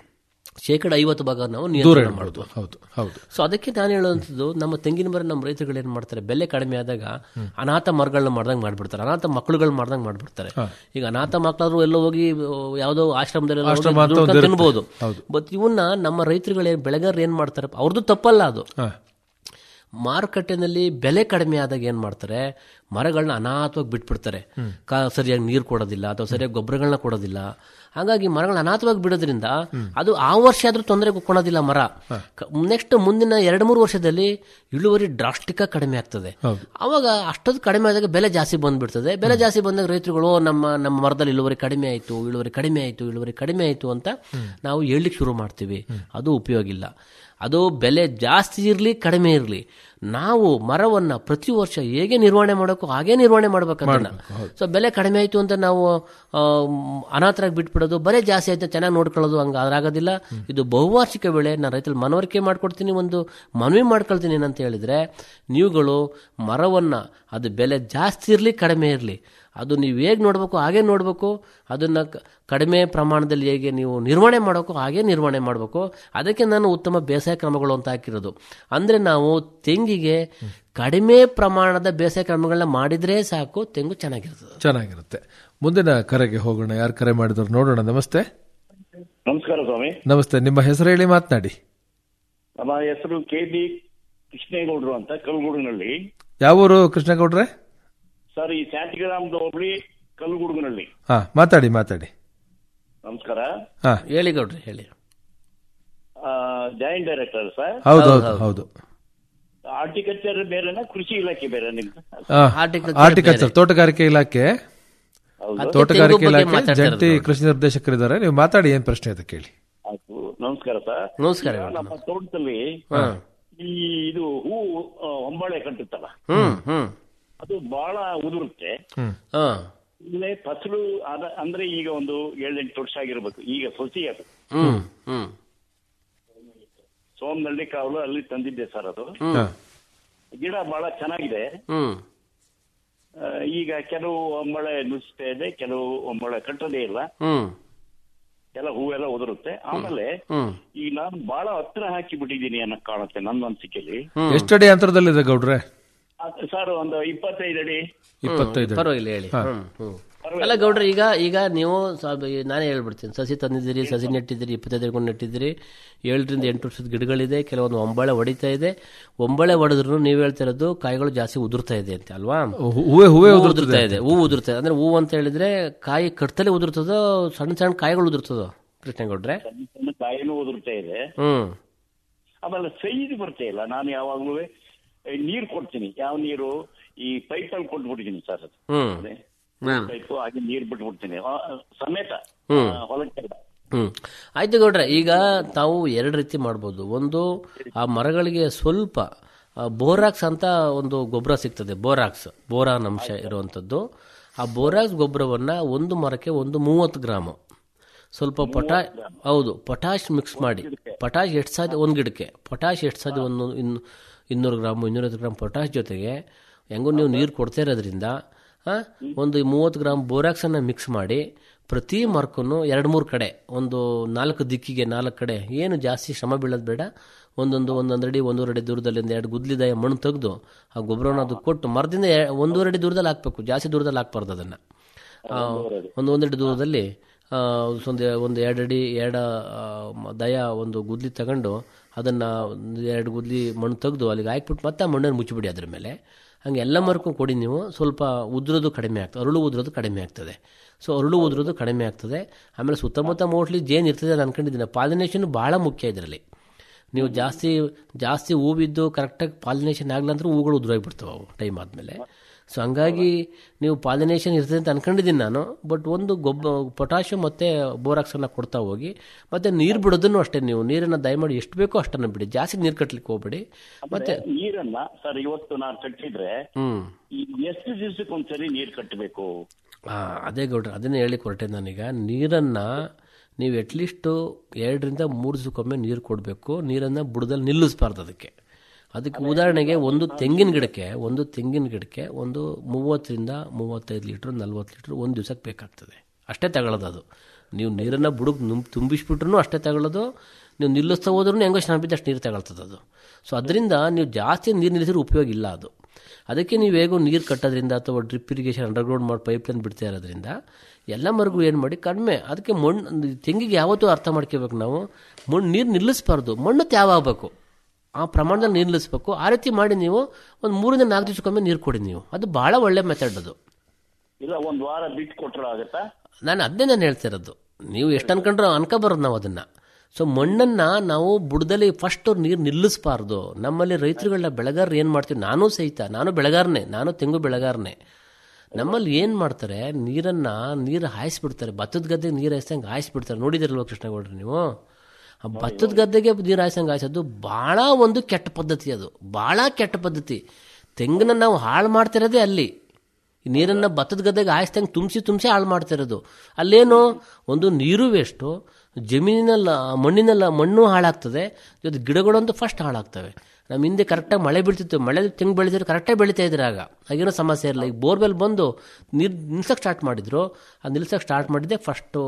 ಶೇಕಡ ಐವತ್ತು ಭಾಗ ನಾವು ದೂರ ನಿಯಂತ್ರಣ ಇಡ್ಬೋದು. ಮಾಡ್ಬೋದು ಹೌದು ಹೌದು ಸೊ ಅದಕ್ಕೆ ನಾನು ಹೇಳುವಂಥದ್ದು ನಮ್ಮ ತೆಂಗಿನ ಮರ ನಮ್ಮ ರೈತರುಗಳು ಏನು ಮಾಡ್ತಾರೆ ಬೆಲೆ ಕಡಿಮೆ ಆದಾಗ ಅನಾಥ ಮರಗಳನ್ನ ಮಾಡ್ದಂಗೆ ಮಾಡ್ಬಿಡ್ತಾರೆ ಅನಾಥ ಮಕ್ಕಳುಗಳು ಮಾಡ್ದಂಗೆ ಮಾಡ್ಬಿಡ್ತಾರೆ ಈಗ ಅನಾಥ ಮಕ್ಕಳಾದ್ರು ಎಲ್ಲೋ ಹೋಗಿ ಆ, ಯಾವುದೋ ಆಶ್ರಮದಲ್ಲಿ ಎಲ್ಲ ಹೋಗಿ ಆಶ್ರಮ ಅಂತ ದುಡ್ಕೊಂಡು ಒಂದು ಇರುತ್ತೆ. ತಿನ್ಬೋದು ಹೌದು. ಬಟ್ ಇವನ್ನ ನಮ್ಮ ರೈತರುಗಳು ಬೆಳೆಗಾರರು ಏನ್ ಮಾಡ್ತಾರೆ ಅವ್ರದ್ದು ತಪ್ಪಲ್ಲ ಅದು ಹಾ. ಮಾರುಕಟ್ಟೆನಲ್ಲಿ ಬೆಲೆ ಕಡಿಮೆ ಆದಾಗ ಏನ್ ಮಾಡ್ತಾರೆ ಮರಗಳನ್ನ ಅನಾಥವಾಗಿ ಬಿಟ್ಬಿಡ್ತಾರೆ ಕಾ- ಸರಿಯಾಗಿ ನೀರು ಕೊಡೋದಿಲ್ಲ ಅಥವಾ ಸರಿಯಾಗಿ ಗೊಬ್ಬರಗಳನ್ನ ಕೊಡೋದಿಲ್ಲ ಹಾಗಾಗಿ ಮರಗಳನ್ನ ಅನಾಥವಾಗಿ ಬಿಡೋದ್ರಿಂದ ಅದು ಆ ವರ್ಷ ಆದ್ರೂ ತೊಂದರೆ ಕೊಡೋದಿಲ್ಲ ಮರ ನೆಕ್ಸ್ಟ್ ಮುಂದಿನ ಎರಡು ಮೂರು ವರ್ಷದಲ್ಲಿ ಇಳುವರಿ ಡ್ರಾಸ್ಟಿಕ್ ಕಡಿಮೆ ಆಗ್ತದೆ ಅವಾಗ ಅಷ್ಟೊಂದು ಕಡಿಮೆ ಆದಾಗ ಬೆಲೆ ಜಾಸ್ತಿ ಬಂದ್ಬಿಡ್ತದೆ ಬೆಲೆ ಜಾಸ್ತಿ ಬಂದಾಗ ರೈತರುಗಳು ನಮ್ಮ ನಮ್ಮ ಮರದಲ್ಲಿ ಇಳುವರಿ ಕಡಿಮೆ ಆಯಿತು ಇಳುವರಿ ಕಡಿಮೆ ಆಯಿತು ಇಳುವರಿ ಕಡಿಮೆ ಆಯಿತು ಅಂತ ನಾವು ಹೇಳಲಿಕ್ಕೆ ಶುರು ಮಾಡ್ತೀವಿ ಅದು ಉಪಯೋಗ ಇಲ್ಲ ಅದು ಬೆಲೆ ಜಾಸ್ತಿ ಇರಲಿ ಕಡಿಮೆ ಇರಲಿ ನಾವು ಮರವನ್ನ ಪ್ರತಿ ವರ್ಷ ಹೇಗೆ ನಿರ್ವಹಣೆ ಮಾಡಬೇಕು ಹಾಗೆ ನಿರ್ವಹಣೆ ಮಾಡ್ಬೇಕಂತ ಸೊ ಬೆಲೆ ಕಡಿಮೆ ಆಯಿತು ಅಂತ ನಾವು ಆ, ಮ್, ಅನಾಥರಾಗಿ ಬಿಟ್ಬಿಡೋದು ಬರೀ ಜಾಸ್ತಿ ಆಯ್ತು ಚೆನ್ನಾಗಿ ನೋಡ್ಕೊಳ್ಳೋದು ಹಂಗೆ ಅದಾಗೋದಿಲ್ಲ ಇದು ಬಹುವಾರ್ಷಿಕ ಬೆಳೆ ನಾನು ರೈತರು ಮನವರಿಕೆ ಮಾಡ್ಕೊಡ್ತೀನಿ ಒಂದು ಮನವಿ ಮಾಡ್ಕೊಳ್ತೀನಿ ಏನಂತ ಹೇಳಿದ್ರೆ ನೀವುಗಳು ಮರವನ್ನ ಅದು ಬೆಲೆ ಜಾಸ್ತಿ ಇರಲಿ ಕಡಿಮೆ ಇರಲಿ ಅದು ನೀವು ಹೇಗೆ ನೋಡಬೇಕು ಹಾಗೆ ನೋಡಬೇಕು ಅದನ್ನು ಕಡಿಮೆ ಪ್ರಮಾಣದಲ್ಲಿ ಹೇಗೆ ನೀವು ನಿರ್ವಹಣೆ ಮಾಡಬೇಕು ಹಾಗೆ ನಿರ್ವಹಣೆ ಮಾಡಬೇಕು ಅದಕ್ಕೆ ನಾನು ಉತ್ತಮ ಬೇಸಾಯ ಕ್ರಮಗಳು ಅಂತ ಹಾಕಿರೋದು ಅಂದರೆ ನಾವು ತೆಂಗಿಗೆ ಕಡಿಮೆ ಪ್ರಮಾಣದ ಬೇಸಾಯ ಕ್ರಮಗಳನ್ನ ಮಾಡಿದ್ರೆ ಸಾಕು ತೆಂಗು ಚೆನ್ನಾಗಿರ್ತದೆ ಚೆನ್ನಾಗಿರುತ್ತೆ ಮುಂದಿನ ಕರೆಗೆ ಹೋಗೋಣ ಯಾರು ಕರೆ ಮಾಡಿದ್ರು ನೋಡೋಣ ನಮಸ್ತೆ ನಮಸ್ಕಾರ ಸ್ವಾಮಿ ನಮಸ್ತೆ ನಿಮ್ಮ ಹೆಸರು ಹೇಳಿ ಮಾತನಾಡಿ ನಮ್ಮ ಹೆಸರು ಕೆ ಬಿ ಕೃಷ್ಣೇಗೌಡರು ಅಂತ ಕಲ್ಗುಡುನಲ್ಲಿ ಯಾವ ಊರು ಕೃಷ್ಣಗೌಡ್ರೆ ಸರ್ ಈ ಶಾಂತಿಗ್ರಾಮದ ಹೋಬಳಿ ಕಲ್ಗುಡುಗನಹಳ್ಳಿ ಹಾ ಮಾತಾಡಿ ಮಾತಾಡಿ ನಮಸ್ಕಾರ ಹಾ ಹೇಳಿ ಗೌಡ್ರಿ ಹೇಳಿ ಜಾಯಿಂಟ್ ಡೈರೆಕ್ಟರ್ ಸರ್ ಹೌದು ಹೌದು ಹೌದು ಹಾರ್ಟಿಕಲ್ಚರ್ ಬೇರೆನಾ ಕೃಷಿ ಇಲಾಖೆ ಬೇರೆ ನಿಮ್ದು ಹಾರ್ಟಿಕಲ್ಚರ್ ತೋಟಗಾರಿಕೆ ಇಲಾಖೆ ಹೌದು. ತೋಟಗಾರಿಕೆ ತೆಂಗು ಬಗ್ಗೆ ಇಲಾಖೆ ಮಾತಾಡ್ತಾ ಜಂಟಿ ಇರೋದು. ಕೃಷಿ ನಿರ್ದೇಶಕರಿದ್ದಾರೆ ನೀವು ಮಾತಾಡಿ ಏನ್ ಪ್ರಶ್ನೆ ಇದೆ ಕೇಳಿ ಆಯ್ತು ನಮಸ್ಕಾರ ಸರ್ ನಮಸ್ಕಾರ ಈಗ ನಮ್ಮ ತೋಟದಲ್ಲಿ ಹಾ. ಈ ಇದು ಹೂ ಆ, ಹೊಂಬಾಳೆ ಕಟ್ಟುತ್ತಲ್ಲ ಹ್ಮ್ ಹ್ಮ್ ಅದು ಬಹಳ ಉದುರುತ್ತೆ ಹಾ ಇಲ್ಲೇ ಫಸಲು ಅದ- ಅಂದ್ರೆ ಈಗ ಒಂದು ಏಳೆಂಟು ವರ್ಷ ಆಗಿರ್ಬೇಕು ಈಗ ಸೊಸಿ ಅದು ಹ್ಮ್ ಹ್ಮ್ ಸೋಮನಹಳ್ಳಿ ಕಾವಲು ಅಲ್ಲಿ ತಂದಿದ್ದೆ ಸರ್ ಅದು ಗಿಡ ಬಹಳ ಚೆನ್ನಾಗಿದೆ ಹ್ಮ್ ಆ, ಈಗ ಕೆಲವು ಒಂಬಳೆ ನುಸ್ತಾ ಇದೆ ಕೆಲವು ಒಂಬಳೆ ಕಟ್ಟೋದೇ ಇಲ್ಲ ಹ್ಮ್ ಕೆಲ ಹೂವೆಲ್ಲ ಉದುರುತ್ತೆ ಆಮೇಲೆ ಹ್ಮ್ ಈಗ ನಾನು ಬಹಳ ಹತ್ರ ಹಾಕಿ ಬಿಟ್ಟಿದ್ದೀನಿ ಅನ್ನೋ ಕಾಣುತ್ತೆ ನನ್ನ ಅನಿಸಿಕೆಯಲ್ಲಿ ಎಷ್ಟಡಿ ಅಂತರದಲ್ಲಿದೆ ಗೌಡ್ರೆ ಅದು ಸರ್ ಒಂದು ಇಪ್ಪತ್ತೈದು ಅಡಿ ಇಪ್ಪತ್ತೈದು ಅಡಿ. ಪರವಾಗಿಲ್ಲ ಹೇಳಿ ಹಾ. ಹ್ಮ್, ಹ್ಮ್. ಅಲ್ಲ ಗೌಡ್ರೆ ಈಗ ಈಗ ನೀವು ಸ್ವಲ್ಪ ಈ ನಾನೇ ಹೇಳ್ಬಿಡ್ತೀನಿ ಸಸಿ ತಂದಿದ್ದೀರಿ ಸಸಿ ನೆಟ್ಟಿದ್ದೀರಿ ಇಪ್ಪತ್ತೈದು ಕೊಂಡು ನೆಟ್ಟಿದ್ದೀರಿ ಏಳರಿಂದ ಎಂಟು ವರ್ಷದ ಗಿಡಗಳಿದೆ ಕೆಲವೊಂದು ಒಂಬಳೆ ಹೊಡಿತಾ ಇದೆ ಒಂಬಳೆ ಹೊಡೆದ್ರು ನೀವು ಹೇಳ್ತಾ ಇರೋದು ಕಾಯಿಗಳು ಜಾಸ್ತಿ ಉದುರ್ತಾ ಇದೆ ಅಂತ ಅಲ್ವಾ ಹೂ- ಹೂವೇ- ಹೂವೇ ಹೂ ಉದುರ್ತದೆ ಉದುರ್ತಾ ಇದೆ ಹೂ ಉದುರ್ತಾ ಇದೆ ಅಂದ್ರೆ ಹೂ ಅಂತ ಹೇಳಿದ್ರೆ ಕಾಯಿ ಕಟ್ತಲೇ ಉದುರ್ತದೋ ಸಣ್ಣ ಸಣ್ಣ ಕಾಯಿಗಳು ಉದುರ್ತದೋ ಕೃಷ್ಣಗೌಡ್ರೆ ಸಣ್ಣ ಸಣ್ಣ ಕಾಯಿನೂ ಉದುರ್ತಾ ಇದೆ ಹ್ಮ್ ಆಮೇಲೆ ಸೈಜ್ ಬರ್ತಾ ಇಲ್ಲ ನಾನು ಯಾವಾಗ್ಲೂ ನೀರು ಕೊಡ್ತೀನಿ ಯಾವ ನೀರು ಈ ಪೈಪಲ್ಲಿ ಕೊಟ್ಬಿಟ್ಟಿದ್ದೀನಿ ಸರ್ ಅದು ಹ್ಮ್ ಹ್ಮ್ ಪೈಪು ಹಾಗೆ ನೀರು ಬಿಟ್ಬಿಡ್ತೀನಿ ಆ, ಸಮೇತ ಹ್ಮ್. ಆ, ಹೊಲಕ್ಕೆಲ್ಲ ಹ್ಮ್ ಆಯ್ತು ಗೌಡ್ರೆ ಈಗ ತಾವು ಎರಡು ರೀತಿ ಮಾಡ್ಬೋದು ಒಂದು ಆ ಮರಗಳಿಗೆ ಸ್ವಲ್ಪ ಆ, ಬೋರಾಕ್ಸ್ ಅಂತ ಒಂದು ಗೊಬ್ಬರ ಸಿಗ್ತದೆ ಬೋರಾಕ್ಸ್ ಬೋರಾನ್ ಅಂಶ ಇರುವಂಥದ್ದು ಆ ಬೋರಾಕ್ಸ್ ಗೊಬ್ಬರವನ್ನ ಒಂದು ಮರಕ್ಕೆ ಒಂದು ಮೂವತ್ತು ಗ್ರಾಮು ಸ್ವಲ್ಪ ಪೊಟಾ ಹೌದು ಪೊಟಾಶ್ ಮಿಕ್ಸ್ ಮಾಡಿ ಪೊಟಾಶ್ ಎಷ್ಟು ಸಾಧ್ಯ ಒಂದು ಗಿಡಕ್ಕೆ ಪೊಟಾಶ್ ಎಷ್ಟು ಸಾಧ್ಯ ಒಂದು ಇನ್ನು ಇನ್ನೂರು ಗ್ರಾಮ್ ಇನ್ನೂರೈವತ್ತು ಗ್ರಾಮ್ ಪೊಟಾಶ್ ಜೊತೆಗೆ ಹೆಂಗೂ ನೀವು ನೀರು ಕೊಡ್ತಾ ಇರೋದ್ರಿಂದ ಆ, ಒಂದು ಮೂವತ್ತು ಗ್ರಾಮ್ ಬೋರಾಕ್ಸನ್ನು ಮಿಕ್ಸ್ ಮಾಡಿ ಪ್ರತಿ ಮರಕ್ಕೂ ಎರಡು ಮೂರು ಕಡೆ ಒಂದು ನಾಲ್ಕು ದಿಕ್ಕಿಗೆ ನಾಲ್ಕು ಕಡೆ ಏನು ಜಾಸ್ತಿ ಶ್ರಮ ಬೀಳೋದು ಬೇಡ ಒಂದೊಂದು ಒಂದೊಂದು ಅಡಿ ಒಂದೂವರೆ ಅಡಿ ದೂರದಲ್ಲಿ ಒಂದು ಎರಡು ಗುದ್ಲಿದಾಯ ಮಣ್ಣು ತೆಗೆದು ಆ ಗೊಬ್ಬರವನ್ನು ಅದು ಕೊಟ್ಟು ಮರದಿಂದ ಎ- ಒಂದೂವರೆ ಅಡಿ ದೂರದಲ್ಲಿ ಹಾಕ್ಬೇಕು ಜಾಸ್ತಿ ದೂರದಲ್ಲಿ ಹಾಕ್ಬಾರ್ದು ಅದನ್ನು ಒಂದು ಒಂದೆರಡು ದೂರದಲ್ಲಿ ಆ, ಒಂದು ಒಂದು ಎರಡು ಅಡಿ ಎರಡು ಆ, ಮ- ದಯ ಒಂದು ಗುದ್ಲಿ ತಗೊಂಡು ಅದನ್ನು ಎರಡು ಗುದ್ಲಿ ಮಣ್ಣು ತೆಗೆದು ಅಲ್ಲಿಗೆ ಹಾಕ್ಬಿಟ್ಟು ಮತ್ತೆ ಆ ಮಣ್ಣನ್ನು ಮುಚ್ಚಿಬಿಡಿ ಅದ್ರ ಮೇಲೆ ಹಂಗೆ ಎಲ್ಲ ಮರಕ್ಕೂ ಕೊಡಿ ನೀವು ಸ್ವಲ್ಪ ಉದುರೋದು ಕಡಿಮೆ ಆಗ್ತದೆ ಅರಳು ಉದುರೋದು ಕಡಿಮೆ ಆಗ್ತದೆ ಸೊ ಅರಳು ಉದುರೋದು ಕಡಿಮೆ ಆಗ್ತದೆ ಆಮೇಲೆ ಸುತ್ತಮುತ್ತ ಮೋಸ್ಟ್ಲಿ ಜೇನು ಇರ್ತದೆ ಅಂತ ಅನ್ಕೊಂಡಿದ್ದೀನಿ ಪಾಲಿನೇಷನ್ ಭಾಳ ಮುಖ್ಯ ಇದರಲ್ಲಿ ನೀವು ಜಾಸ್ತಿ ಜಾಸ್ತಿ ಹೂ ಬಿದ್ದು ಕರೆಕ್ಟಾಗಿ ಪಾಲಿನೇಷನ್ ಆಗಲ್ಲ ಅಂದ್ರೆ ಹೂಗಳು ಉದುರೋಗ್ಬಿಡ್ತಾವೆ ಅವು ಟೈಮ್ ಆದಮೇಲೆ ಸೊ ಹಂಗಾಗಿ ನೀವು ಪಾಲಿನೇಷನ್ ಇರ್ತದೆ ಅಂತ ಅನ್ಕೊಂಡಿದ್ದೀನಿ ನಾನು ಬಟ್ ಒಂದು ಗೊಬ್ಬ ಪೊಟ್ಯಾಷಿಯಂ ಮತ್ತು ಬೋರಾಕ್ಸನ್ನ ಕೊಡ್ತಾ ಹೋಗಿ ಮತ್ತು ನೀರು ಬಿಡೋದನ್ನು ಅಷ್ಟೇ ನೀವು ನೀರನ್ನು ದಯಮಾಡಿ ಎಷ್ಟು ಬೇಕೋ ಅಷ್ಟನ್ನು ಬಿಡಿ ಜಾಸ್ತಿ ನೀರು ಕಟ್ಟಲಿಕ್ಕೆ ಹೋಗ್ಬೇಡಿ ಮತ್ತೆ ಮತ್ತೆ ನೀರನ್ನ ಸರ್ ಇವತ್ತು ನಾನು ಕಟ್ಟಿದ್ರೆ ಹ್ಮ್ ಈ ಎಷ್ಟು ದಿವಸಕ್ಕೆ ಒಂದ್ಸರಿ ನೀರ್ ಕಟ್ಟಬೇಕು ಆ, ಅದೇ ಗೌಡ್ರೆ ಅದನ್ನೇ ಹೇಳಿ ಹೊರಟೆ ನಾನೀಗ ನೀರನ್ನು ನೀವು ಅಟ್ಲೀಸ್ಟು ಎರಡರಿಂದ ಮೂರು ದಿವಸಕ್ಕೊಮ್ಮೆ ನೀರು ಕೊಡಬೇಕು ನೀರನ್ನು ಬುಡದಲ್ಲಿ ನಿಲ್ಲಿಸಬಾರ್ದು ಅದಕ್ಕೆ ಅದಕ್ಕೆ ಉದಾಹರಣೆಗೆ ಒಂದು ತೆಂಗಿನ ಗಿಡಕ್ಕೆ ಒಂದು ತೆಂಗಿನ ಗಿಡಕ್ಕೆ ಒಂದು ಮೂವತ್ತರಿಂದ ಮೂವತ್ತೈದು ಲೀಟ್ರ್ ನಲ್ವತ್ತು ಲೀಟ್ರ್ ಒಂದು ದಿವಸಕ್ಕೆ ಬೇಕಾಗ್ತದೆ ಅಷ್ಟೇ ತಗೊಳ್ಳೋದು ಅದು ನೀವು ನೀರನ್ನು ಬುಡಕ್ಕೆ ನುಮ್ ತುಂಬಿಸ್ಬಿಟ್ರು ಅಷ್ಟೇ ತಗೊಳ್ಳೋದು ನೀವು ನಿಲ್ಲಿಸ್ತಾ ಹೋದ್ರೂ ಹೆಂಗೋ ಚೆನ್ನಾಗಿ ಬಿದ್ದು ಅಷ್ಟು ನೀರು ತಗೊಳ್ತದೆ ಅದು ಸೊ ಅದರಿಂದ ನೀವು ಜಾಸ್ತಿ ನೀರು ನಿಲ್ಲಿಸಿದ್ರೆ ಉಪಯೋಗ ಇಲ್ಲ ಅದು ಅದಕ್ಕೆ ನೀವು ಹೇಗೋ ನೀರು ಕಟ್ಟೋದ್ರಿಂದ ಅಥವಾ ಡ್ರಿಪ್ ಇರಿಗೇಷನ್ ಅಂಡರ್ಗ್ರೌಂಡ್ ಮಾಡಿ ಪೈಪ್ಲೈನ್ ಬಿಡ್ತಾ ಇರೋದ್ರಿಂದ ಎಲ್ಲ ಮರಗೂ ಏನು ಮಾಡಿ ಕಡಿಮೆ ಅದಕ್ಕೆ ಮಣ್ಣು ತೆಂಗಿಗೆ ಯಾವತ್ತೂ ಅರ್ಥ ಮಾಡ್ಕೋಬೇಕು ನಾವು ಮಣ್ಣು ನೀರು ನಿಲ್ಲಿಸಬಾರ್ದು ಮಣ್ಣು ತ್ಯಾವ ಆಗಬೇಕು ಆ ಪ್ರಮಾಣದಲ್ಲಿ ನೀರು ನಿಲ್ಲಿಸ್ಬೇಕು ಆ ರೀತಿ ಮಾಡಿ ನೀವು ಒಂದು ಮೂರಿಂದ ನಾಲ್ಕು ದಿವಸಕ್ಕೊಮ್ಮೆ ನೀರು ಕೊಡಿ ನೀವು ಅದು ಭಾಳ ಒಳ್ಳೆ ಮೆಥಡ್ ಅದು ಇಲ್ಲ ಒಂದ್ ವಾರ ಬಿಟ್ಟು ಕೊಟ್ರೆ ಆಗತ್ತಾ ನಾನು ಅದನ್ನೇ ನಾನು ಹೇಳ್ತಾ ಇರೋದು ನೀವು ಎಷ್ಟು ಅನ್ಕೊಂಡ್ರೆ ಅನ್ಕೋಬಾರ್ದು ನಾವು ಅದನ್ನು ಸೊ ಮಣ್ಣನ್ನು ನಾವು ಬುಡದಲ್ಲಿ ಫಸ್ಟ್ ನೀರು ನಿಲ್ಲಿಸಬಾರ್ದು ನಮ್ಮಲ್ಲಿ ರೈತರುಗಳನ್ನ ಬೆಳೆಗಾರರು ಏನು ಮಾಡ್ತೀವಿ ನಾನು ಸಹಿತ ನಾನು ಬೆಳೆಗಾರನೇ ನಾನು ತೆಂಗು ಬೆಳೆಗಾರನೇ ನಮ್ಮಲ್ಲಿ ಏನು ಮಾಡ್ತಾರೆ ನೀರನ್ನು ನೀರು ಹಾಯಿಸ್ಬಿಡ್ತಾರೆ ಭತ್ತದ ಗದ್ದೆಗೆ ನೀರು ಹಾಯಿಸ್ದಂಗೆ ಹಾಯಿಸ್ಬಿಡ್ತಾರೆ ನೋಡಿದಿರಲ್ವ ಕೃಷ್ಣಗೌಡ್ರೆ ನೀವು ಆ ಭತ್ತದ ಗದ್ದೆಗೆ ನೀರು ಹಾಯಿಸಂಗೆ ಹಾಯಿಸೋದು ಭಾಳ ಒಂದು ಕೆಟ್ಟ ಪದ್ಧತಿ ಅದು ಭಾಳ ಕೆಟ್ಟ ಪದ್ಧತಿ ತೆಂಗನ್ನ ನಾವು ಹಾಳು ಮಾಡ್ತಿರೋದೇ ಅಲ್ಲಿ ಈ ನೀರನ್ನು ಭತ್ತದ ಗದ್ದೆಗೆ ಹಾಯಿಸ್ದಂಗೆ ತುಂಬಿಸಿ ತುಂಬಿಸಿ ಹಾಳು ಮಾಡ್ತಿರೋದು ಅಲ್ಲೇನು ಒಂದು ನೀರು ವೇಸ್ಟು ಜಮೀನಿನಲ್ಲ ಮಣ್ಣಿನಲ್ಲ ಮಣ್ಣು ಹಾಳಾಗ್ತದೆ ಜೊತೆ ಗಿಡಗಳಂತೂ ಫಸ್ಟ್ ಹಾಳಾಗ್ತವೆ ನಮ್ಮ ಹಿಂದೆ ಕರೆಕ್ಟಾಗಿ ಮಳೆ ಬೀಳ್ತಿತ್ತು ಮಳೆ ತೆಂಗು ಬೆಳೆದಿದ್ರೆ ಕರೆಕ್ಟಾಗಿ ಬೆಳೀತಾ ಇದ್ರೆ ಆಗ ಆಗೇನೋ ಸಮಸ್ಯೆ ಇರಲಿಲ್ಲ ಈಗ ಬೋರ್ವೆಲ್ ಬಂದು ನೀರು ನಿಲ್ಸಕ್ಕೆ ಸ್ಟಾರ್ಟ್ ಮಾಡಿದ್ರು ಆ ನಿಲ್ಸಕ್ಕೆ ಸ್ಟಾರ್ಟ್ ಮಾಡಿದ್ದೆ ಫಸ್ಟು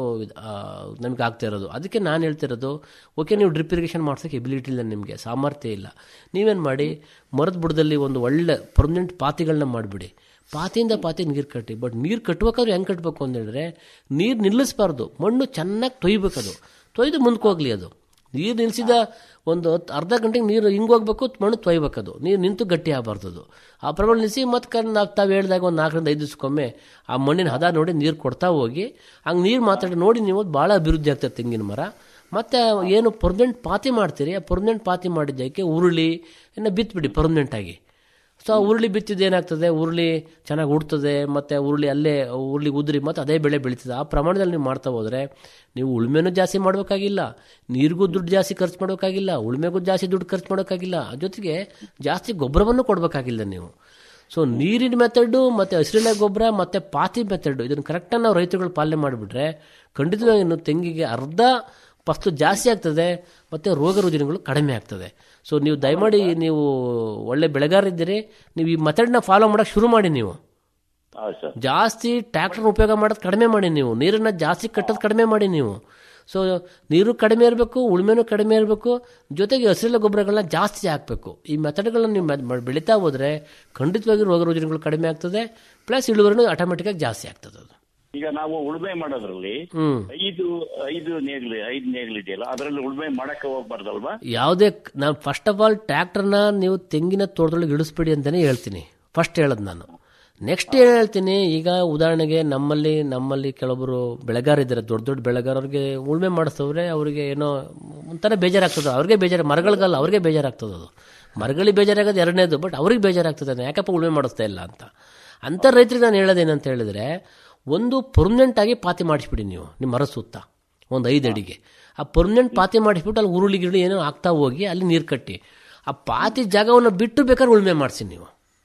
ನಮಗೆ ಆಗ್ತಾ ಇರೋದು ಅದಕ್ಕೆ ನಾನು ಹೇಳ್ತಿರೋದು ಓಕೆ ನೀವು ಡ್ರಿಪ್ ಇರಿಗೇಷನ್ ಮಾಡ್ಸೋಕ್ಕೆ ಎಬಿಲಿಟಿ ಇಲ್ಲ ನಿಮಗೆ ಸಾಮರ್ಥ್ಯ ಇಲ್ಲ ನೀವೇನು ಮಾಡಿ ಮರದ ಬುಡದಲ್ಲಿ ಒಂದು ಒಳ್ಳೆ ಪರ್ಮನೆಂಟ್ ಪಾತಿಗಳನ್ನ ಮಾಡಿಬಿಡಿ ಪಾತಿಯಿಂದ ಪಾತಿ ನೀರು ಕಟ್ಟಿ ಬಟ್ ನೀರು ಕಟ್ಟಬೇಕಾದ್ರೆ ಹೆಂಗೆ ಕಟ್ಟಬೇಕು ಅಂತ ಹೇಳಿದ್ರೆ ನೀರು ನಿಲ್ಲಿಸಬಾರ್ದು ಮಣ್ಣು ಚೆನ್ನಾಗಿ ತೊಯ್ಬೇಕದು ತೊಯ್ದು ಮುಂದಕ್ಕೆ ಹೋಗಲಿ ಅದು ನೀರು ನಿಲ್ಲಿಸಿದ ಒಂದು ಹತ್ತು ಅರ್ಧ ಗಂಟೆಗೆ ನೀರು ಹಿಂಗೆ ಹೋಗ್ಬೇಕು ಮಣ್ಣು ತೊಯ್ಬೇಕದು ನೀರು ನಿಂತು ಗಟ್ಟಿ ಆಗಬಾರ್ದು ಅದು ಆ ಪ್ರಮಾಣ ನಿಲ್ಲಿಸಿ ಮತ್ತೆ ಕರ್ ನಾವು ತಾವು ಹೇಳಿದಾಗ ಒಂದು ನಾಲ್ಕರಿಂದ ಐದು ದಿವಸಕ್ಕೊಮ್ಮೆ ಆ ಮಣ್ಣಿನ ಹದ ನೋಡಿ ನೀರು ಕೊಡ್ತಾ ಹೋಗಿ ಹಂಗೆ ನೀರು ಮಾತಾಡಿ ನೋಡಿ ನೀವು ಭಾಳ ಅಭಿವೃದ್ಧಿ ಆಗ್ತದೆ ತೆಂಗಿನ ಮರ ಮತ್ತು ಏನು ಪರ್ಮನೆಂಟ್ ಪಾತಿ ಮಾಡ್ತೀರಿ ಆ ಪರ್ಮನೆಂಟ್ ಪಾತಿ ಮಾಡಿದ್ದಕ್ಕೆ ಉರುಳಿ ಇನ್ನು ಬಿತ್ಬಿಡಿ ಪರ್ಮನೆಂಟಾಗಿ ಸೊ ಆ ಉರುಳಿ ಬಿತ್ತಿದ್ದು ಏನಾಗ್ತದೆ ಉರುಳಿ ಚೆನ್ನಾಗಿ ಉಡ್ತದೆ ಮತ್ತು ಉರುಳಿ ಅಲ್ಲೇ ಉರುಳಿ ಉದುರಿ ಮತ್ತು ಅದೇ ಬೆಳೆ ಬೆಳೀತದೆ ಆ ಪ್ರಮಾಣದಲ್ಲಿ ನೀವು ಮಾಡ್ತಾ ಹೋದರೆ ನೀವು ಉಳುಮೆನೂ ಜಾಸ್ತಿ ಮಾಡಬೇಕಾಗಿಲ್ಲ ನೀರಿಗೂ ದುಡ್ಡು ಜಾಸ್ತಿ ಖರ್ಚು ಮಾಡೋಕ್ಕಾಗಿಲ್ಲ ಉಳುಮೆಗೂ ಜಾಸ್ತಿ ದುಡ್ಡು ಖರ್ಚು ಮಾಡೋಕ್ಕಾಗಿಲ್ಲ ಜೊತೆಗೆ ಜಾಸ್ತಿ ಗೊಬ್ಬರವನ್ನು ಕೊಡಬೇಕಾಗಿಲ್ಲ ನೀವು ಸೊ ನೀರಿನ ಮೆಥಡು ಮತ್ತು ಹಸಿರೆಲೆ ಗೊಬ್ಬರ ಮತ್ತು ಪಾತಿ ಮೆಥಡು ಇದನ್ನು ಕರೆಕ್ಟಾಗಿ ನಾವು ರೈತರುಗಳು ಪಾಲನೆ ಮಾಡಿಬಿಟ್ರೆ ಖಂಡಿತವಾಗಿ ಇನ್ನು ತೆಂಗಿಗೆ ಅರ್ಧ ಫಸ್ಲು ಜಾಸ್ತಿ ಆಗ್ತದೆ ಮತ್ತು ರೋಗ ರುಜಿನಗಳು ಕಡಿಮೆ ಆಗ್ತದೆ ಸೊ ನೀವು ದಯಮಾಡಿ ನೀವು ಒಳ್ಳೆ ಬೆಳೆಗಾರರಿದ್ದೀರಿ ನೀವು ಈ ಮೆಥಡ್ನ ಫಾಲೋ ಮಾಡೋಕ್ಕೆ ಶುರು ಮಾಡಿ ನೀವು ಹೌದು ಸರ್ ಜಾಸ್ತಿ ಟ್ರ್ಯಾಕ್ಟರ್ ಉಪಯೋಗ ಮಾಡೋದು ಕಡಿಮೆ ಮಾಡಿ ನೀವು ನೀರನ್ನು ಜಾಸ್ತಿ ಕಟ್ಟೋದು ಕಡಿಮೆ ಮಾಡಿ ನೀವು ಸೊ ನೀರು ಕಡಿಮೆ ಇರಬೇಕು ಉಳುಮೆನೂ ಕಡಿಮೆ ಇರಬೇಕು ಜೊತೆಗೆ ಹಸಿರೆಲೆ ಗೊಬ್ಬರಗಳನ್ನ ಜಾಸ್ತಿ ಹಾಕಬೇಕು ಈ ಮೆಥಡ್ಗಳನ್ನ ನೀವು ಮೆದ್- ಮ- ಬೆಳೀತಾ ಹೋದರೆ ಖಂಡಿತವಾಗಿ ರೋಗ ರುಜಿನಗಳು ಕಡಿಮೆ ಆಗ್ತದೆ ಪ್ಲಸ್ ಇಳುವರಿನೂ ಆಟೋಮೆಟಿಕ್ಕಾಗಿ ಜಾಸ್ತಿ ಆಗ್ತದೆ ಅದು ಈಗ ನಾವು ಉಳುಮೆ ಮಾಡೋದ್ರಲ್ಲಿ ಹ್ಮ್. ಐದು ಐದು ನೇಗ್ಲು ಐದು ನೇಗ್ಲು ಇದೆಯಲ್ಲ ಅದರಲ್ಲಿ ಉಳುಮೆ ಮಾಡಕ್ಕೆ ಹೋಗ್ಬಾರ್ದಲ್ವಾ ಯಾವುದೇ ನಾನು ಫಸ್ಟ್ ಆಫ್ ಆಲ್ ಟ್ರ್ಯಾಕ್ಟರ್ನ ನೀವು ತೆಂಗಿನ ತೋಟದೊಳಗೆ ಇಳಿಸ್ಬೇಡಿ ಅಂತಲೇ ಹೇಳ್ತೀನಿ ಫಸ್ಟ್ ಹೇಳೋದು ನಾನು ನೆಕ್ಸ್ಟ್ ಏನು ಹೇಳ್ತೀನಿ ಈಗ ಉದಾಹರಣೆಗೆ ನಮ್ಮಲ್ಲಿ ನಮ್ಮಲ್ಲಿ ಕೆಲವೊಬ್ಬರು ಬೆಳೆಗಾರಿದ್ದಾರೆ ದೊಡ್ಡ ದೊಡ್ಡ ಬೆಳೆಗಾರರಿಗೆ ಉಳುಮೆ ಮಾಡಿಸ್ತವ್ರೆ ಅವರಿಗೆ ಏನೋ ಒಂಥರ ಬೇಜಾರಾಗ್ತದೆ ಅವ್ರಿಗೆ ಬೇಜಾರು ಮರಗಳಿಗಲ್ಲ ಅವ್ರಿಗೆ ಬೇಜಾರಾಗ್ತದೆ ಅದು ಮರಗಳಿಗೆ ಬೇಜಾರಾಗೋದು ಎರಡನೇದು ಬಟ್ ಅವ್ರಿಗೆ ಬೇಜಾರಾಗ್ತದೆ ಯಾಕಪ್ಪ ಉಳುಮೆ ಮಾಡಿಸ್ತಾ ಇಲ್ಲ ಅಂತ ಅಂಥ ರೈತರಿಗೆ ನಾನು ಹೇಳೋದೇನಂತ ಹೇಳಿದ್ರೆ ಒಂದು ಪರ್ಮನೆಂಟ್ ಆಗಿ ಪಾತಿ ಮಾಡಿಸ್ಬಿಡಿ ನೀವು ನಿಮ್ಮ ಮರ ಸುತ್ತ ಒಂದು ಐದು ಅಡಿಗೆ ಆ ಪರ್ಮನೆಂಟ್ ಪಾತಿ ಮಾಡಿಸ್ಬಿಟ್ಟು ಅಲ್ಲಿ ಉರುಳಿ ಗಿರುಳಿ ಏನೋ ಆಗ್ತಾ ಹೋಗಿ ಅಲ್ಲಿ ನೀರು ಕಟ್ಟಿ ಆ ಪಾತಿ ಜಾಗವನ್ನು ಬಿಟ್ಟು ಬೇಕಾದ್ರೆ ಉಳುಮೆ ಮಾಡಿಸಿ ನೀವು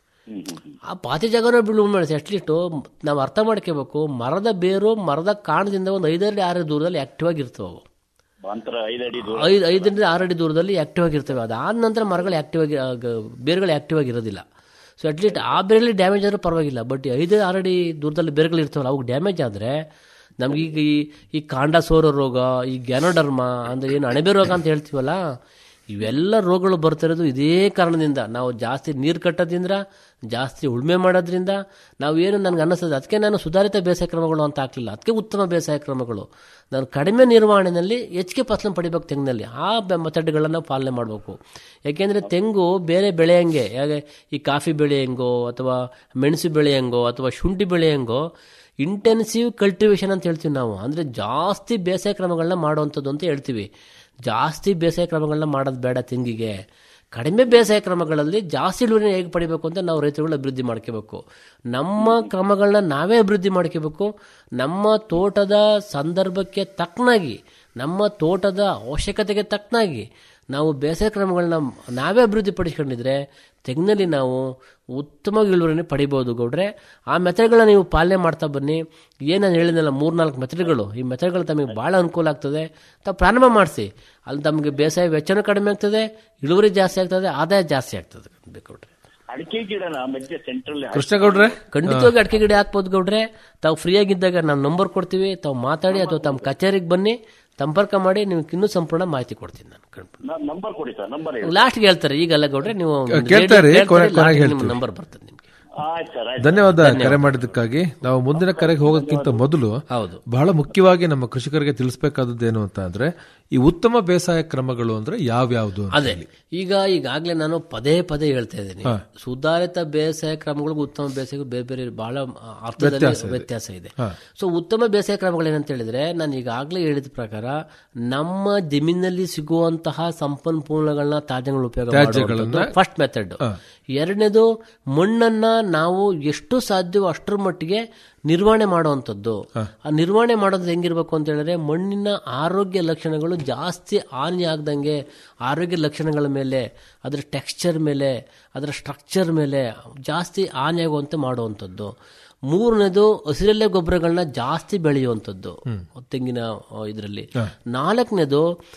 ಆ ಪಾತಿ ಜಾಗನ ಬಿಡು ಉಳುಮೆ ಮಾಡಿಸಿ ಅಟ್ಲೀಸ್ಟು ನಾವು ಅರ್ಥ ಮಾಡ್ಕೋಬೇಕು ಮರದ ಬೇರು ಮರದ ಕಾಣದಿಂದ ಒಂದು ಐದಡಿ ಆರು ದೂರದಲ್ಲಿ ಆಕ್ಟಿವ್ ಆಗಿರ್ತವೆ ಅವು ಅಂತರ ಐದು ಅಡಿ ದೂರ ಐದು ಐದರಿಂದ ಆರು ಅಡಿ ದೂರದಲ್ಲಿ ಆಕ್ಟಿವ್ ಆಗಿರ್ತವೆ ಅದಾದ ನಂತರ ಮರಗಳು ಆಕ್ಟಿವ್ ಆಗಿ ಆಗ ಬೇರುಗಳು ಆಕ್ಟಿವ್ ಆಗಿರೋದಿಲ್ಲ ಸೊ ಅಟ್ಲೀಸ್ಟ್ ಆ ಬೇರಲ್ಲಿ ಡ್ಯಾಮೇಜ್ ಆದರೂ ಪರವಾಗಿಲ್ಲ ಬಟ್ ಐದು ಆರು ಅಡಿ ದೂರದಲ್ಲಿ ಬೇರುಗಳು ಇರ್ತವಲ್ಲ ಅವು ಡ್ಯಾಮೇಜ್ ಆದರೆ ನಮಗೀಗ ಈ ಈ ಕಾಂಡ ಸೋರೋ ರೋಗ ಈ ಗ್ಯಾನೋಡರ್ಮ ಅಂದರೆ ಏನು ಅಣಬೆ ರೋಗ ಅಂತ ಹೇಳ್ತೀವಲ್ಲ ಇವೆಲ್ಲ ರೋಗಗಳು ಬರ್ತಿರೋದು ಇದೇ ಕಾರಣದಿಂದ ನಾವು ಜಾಸ್ತಿ ನೀರು ಕಟ್ಟೋದ್ರಿಂದ ಜಾಸ್ತಿ ಉಳುಮೆ ಮಾಡೋದ್ರಿಂದ ನಾವು ಏನು ನನಗೆ ಅನ್ನಿಸ್ತದೆ ಅದಕ್ಕೆ ನಾನು ಸುಧಾರಿತ ಬೇಸಾಯ ಕ್ರಮಗಳು ಅಂತ ಹಾಕಲಿಲ್ಲ ಅದಕ್ಕೆ ಉತ್ತಮ ಬೇಸಾಯ ಕ್ರಮಗಳು ನಾನು ಕಡಿಮೆ ನಿರ್ವಹಣೆಯಲ್ಲಿ ಹೆಚ್ಚಿಗೆ ಫಸಲು ಪಡಿಬೇಕು ತೆಂಗಿನಲ್ಲಿ ಆ ಮೆಥಡ್ಗಳನ್ನು ಪಾಲನೆ ಮಾಡಬೇಕು ಯಾಕೆಂದರೆ ತೆಂಗು ಬೇರೆ ಬೆಳೆ ಹಂಗೆ ಹೇಗೆ ಈ ಕಾಫಿ ಬೆಳೆ ಹೆಂಗೋ ಅಥವಾ ಮೆಣಸು ಬೆಳೆ ಹೆಂಗೋ ಅಥವಾ ಶುಂಠಿ ಬೆಳೆ ಹೆಂಗೋ ಇಂಟೆನ್ಸಿವ್ ಕಲ್ಟಿವೇಶನ್ ಅಂತ ಹೇಳ್ತೀವಿ ನಾವು ಅಂದರೆ ಜಾಸ್ತಿ ಬೇಸಾಯ ಕ್ರಮಗಳನ್ನ ಮಾಡುವಂಥದ್ದು ಅಂತ ಹೇಳ್ತೀವಿ ಜಾಸ್ತಿ ಬೇಸಾಯ ಕ್ರಮಗಳನ್ನ ಮಾಡೋದು ಬೇಡ ತೆಂಗಿಗೆ ಕಡಿಮೆ ಬೇಸಾಯ ಕ್ರಮಗಳಲ್ಲಿ ಜಾಸ್ತಿ ಇಳುವರಿನ ಹೇಗೆ ಪಡಿಬೇಕು ಅಂತ ನಾವು ರೈತರುಗಳು ಅಭಿವೃದ್ಧಿ ಮಾಡ್ಕೋಬೇಕು ನಮ್ಮ ಕ್ರಮಗಳನ್ನ ನಾವೇ ಅಭಿವೃದ್ಧಿ ಮಾಡ್ಕೋಬೇಕು ನಮ್ಮ ತೋಟದ ಸಂದರ್ಭಕ್ಕೆ ತಕ್ಕನಾಗಿ ನಮ್ಮ ತೋಟದ ಅವಶ್ಯಕತೆಗೆ ತಕ್ಕನಾಗಿ ನಾವು ಬೇಸಾಯ ಕ್ರಮಗಳನ್ನ ನಾವೇ ಅಭಿವೃದ್ಧಿ ಪಡಿಸ್ಕೊಂಡಿದ್ರೆ ತೆಂಗಿನಲ್ಲಿ ನಾವು ಉತ್ತಮ ಇಳುವರಿನ ಪಡಿಬೋದು ಗೌಡ್ರೆ ಆ ಮೆಥಡ್ಗಳನ್ನ ನೀವು ಪಾಲನೆ ಮಾಡ್ತಾ ಬನ್ನಿ ಏನು ನಾನು ಹೇಳಿದ್ನಲ್ಲ ಮೂರ್ನಾಲ್ಕು ಮೆಥಡ್ಗಳು ಈ ಮೆಥಡ್ಗಳು ತಮಗೆ ಭಾಳ ಅನುಕೂಲ ಆಗ್ತದೆ ತಾವು ಪ್ರಾರಂಭ ಮಾಡಿಸಿ ಅಲ್ಲಿ ತಮಗೆ ಬೇಸಾಯ ವೆಚ್ಚನೂ ಕಡಿಮೆ ಆಗ್ತದೆ ಇಳುವರಿ ಜಾಸ್ತಿ ಆಗ್ತದೆ ಆದಾಯ ಜಾಸ್ತಿ ಆಗ್ತದೆ ಗೌಡ್ರೆ ಅಡಿಕೆ ಗಿಡನ ಮಧ್ಯೆ ಸೆಂಟ್ರಲ್ ಕೃಷ್ಣಗೌಡ್ರೆ ಖಂಡಿತವಾಗಿ ಅಡಿಕೆ ಗಿಡ ಹಾಕ್ಬೋದು ಗೌಡ್ರೆ ತಾವು ಫ್ರೀ ಆಗಿದ್ದಾಗ ನಾವು ನಂಬರ್ ಕೊಡ್ತೀವಿ ತಾವು ಮಾತಾಡಿ ಅಥವಾ ತಮ್ಮ ಕಚೇರಿಗೆ ಬನ್ನಿ ಸಂಪರ್ಕ ಮಾಡಿ ನಿಮ್ಗೆ ಇನ್ನೂ ಸಂಪೂರ್ಣ ಮಾಹಿತಿ ಕೊಡ್ತೀನಿ ನಾನು ನಂಬರ್ ಕೊಡಿ ಸರ್ ನಂಬರ್ ಹೇಳಿ ಲಾಸ್ಟ್ಗೆ ಹೇಳ್ತಾರೆ ಈಗಲ್ಲ ಗೌಡ್ರೆ ನೀವು ಕೇಳ್ತಾರೆ, ರೇಡಿಯೋ ಕೊನೆ- ಕೇಳ್ತಾರೆ, ಕೊನೆಗೆ last ಗೆ ನಿಮ್ಮ ಹೇಳ್ತೀವಿ. ನಂಬರ್ ಬರ್ತದೆ ನಿಮ್ಗೆ ಆಯ್ತು ಸರ್ ಆಯ್ತು ಧನ್ಯವಾದ ಕರೆ ಮಾಡಿದ್ದಕ್ಕಾಗಿ ನಾವು ಮುಂದಿನ ಕರೆಗೆ ಹೋಗೋಕ್ಕಿಂತ ಮೊದಲು ಹೌದು ಬಹಳ ಮುಖ್ಯವಾಗಿ ನಮ್ಮ ಕೃಷಿಕರಿಗೆ ತಿಳಿಸಬೇಕಾದದ್ದು ಏನು ಅಂತ ಅಂದ್ರೆ ಈ ಉತ್ತಮ ಬೇಸಾಯ ಕ್ರಮಗಳು ಅಂದ್ರೆ ಯಾವ್ಯಾವ್ದು ಅಂತ ಅದೇ ಈಗ ಈಗಾಗಲೇ ನಾನು ಪದೇ ಪದೇ ಹೇಳ್ತಾ ಇದ್ದೀನಿ ಹಾ. ಸುಧಾರಿತ ಬೇಸಾಯ ಕ್ರಮಗಳಿಗೂ ಉತ್ತಮ ಬೇಸಾಯ ಬೇರೆ ಬೇರೆ ಬಹಳ ಅರ್ಥದಲ್ಲಿ ವ್ಯತ್ಯಾಸ ಇದೆ. ವ್ಯತ್ಯಾಸ ಇದೆ ಹಾ. ಸೊ ಉತ್ತಮ ಬೇಸಾಯ ಕ್ರಮಗಳೇನಂತ ಹೇಳಿದ್ರೆ ನಾನು ಈಗಾಗಲೇ ಹೇಳಿದ ಪ್ರಕಾರ ನಮ್ಮ ಜಮೀನಲ್ಲಿ ಸಿಗುವಂತಹ ಸಂಪನ್ಮೂಲಗಳನ್ನ ತ್ಯಾಜ್ಯಗಳನ್ನ ಉಪಯೋಗ ತ್ಯಾಜ್ಯಗಳನ್ನ- ಫಸ್ಟ್ ಮೆಥಡ್ ಹಾ. ಎರಡನೇದು ಮಣ್ಣನ್ನ ನಾವು ಎಷ್ಟು ಸಾಧ್ಯವೋ ಅಷ್ಟರ ಮಟ್ಟಿಗೆ ನಿರ್ವಹಣೆ ಮಾಡುವಂಥದ್ದು ಆ ನಿರ್ವಹಣೆ ಮಾಡೋದು ಹೆಂಗಿರ್ಬೇಕು ಅಂತ ಹೇಳಿದ್ರೆ ಮಣ್ಣಿನ ಆರೋಗ್ಯ ಲಕ್ಷಣಗಳು ಜಾಸ್ತಿ ಹಾನಿ ಆಗ್ದಂಗೆ ಆರೋಗ್ಯ ಲಕ್ಷಣಗಳ ಮೇಲೆ ಅದರ ಟೆಕ್ಸ್ಚರ್ ಮೇಲೆ ಅದರ ಸ್ಟ್ರಕ್ಚರ್ ಮೇಲೆ ಜಾಸ್ತಿ ಹಾನಿ ಆಗುವಂತೆ ಮಾಡುವಂಥದ್ದು ಮೂರನೇದು ಹಸಿರೆಲೆ ಗೊಬ್ಬರಗಳನ್ನ ಜಾಸ್ತಿ ಬೆಳೆಯುವಂಥದ್ದು ತೆಂಗಿನ ಇದರಲ್ಲಿ ನಾಲ್ಕನೇದು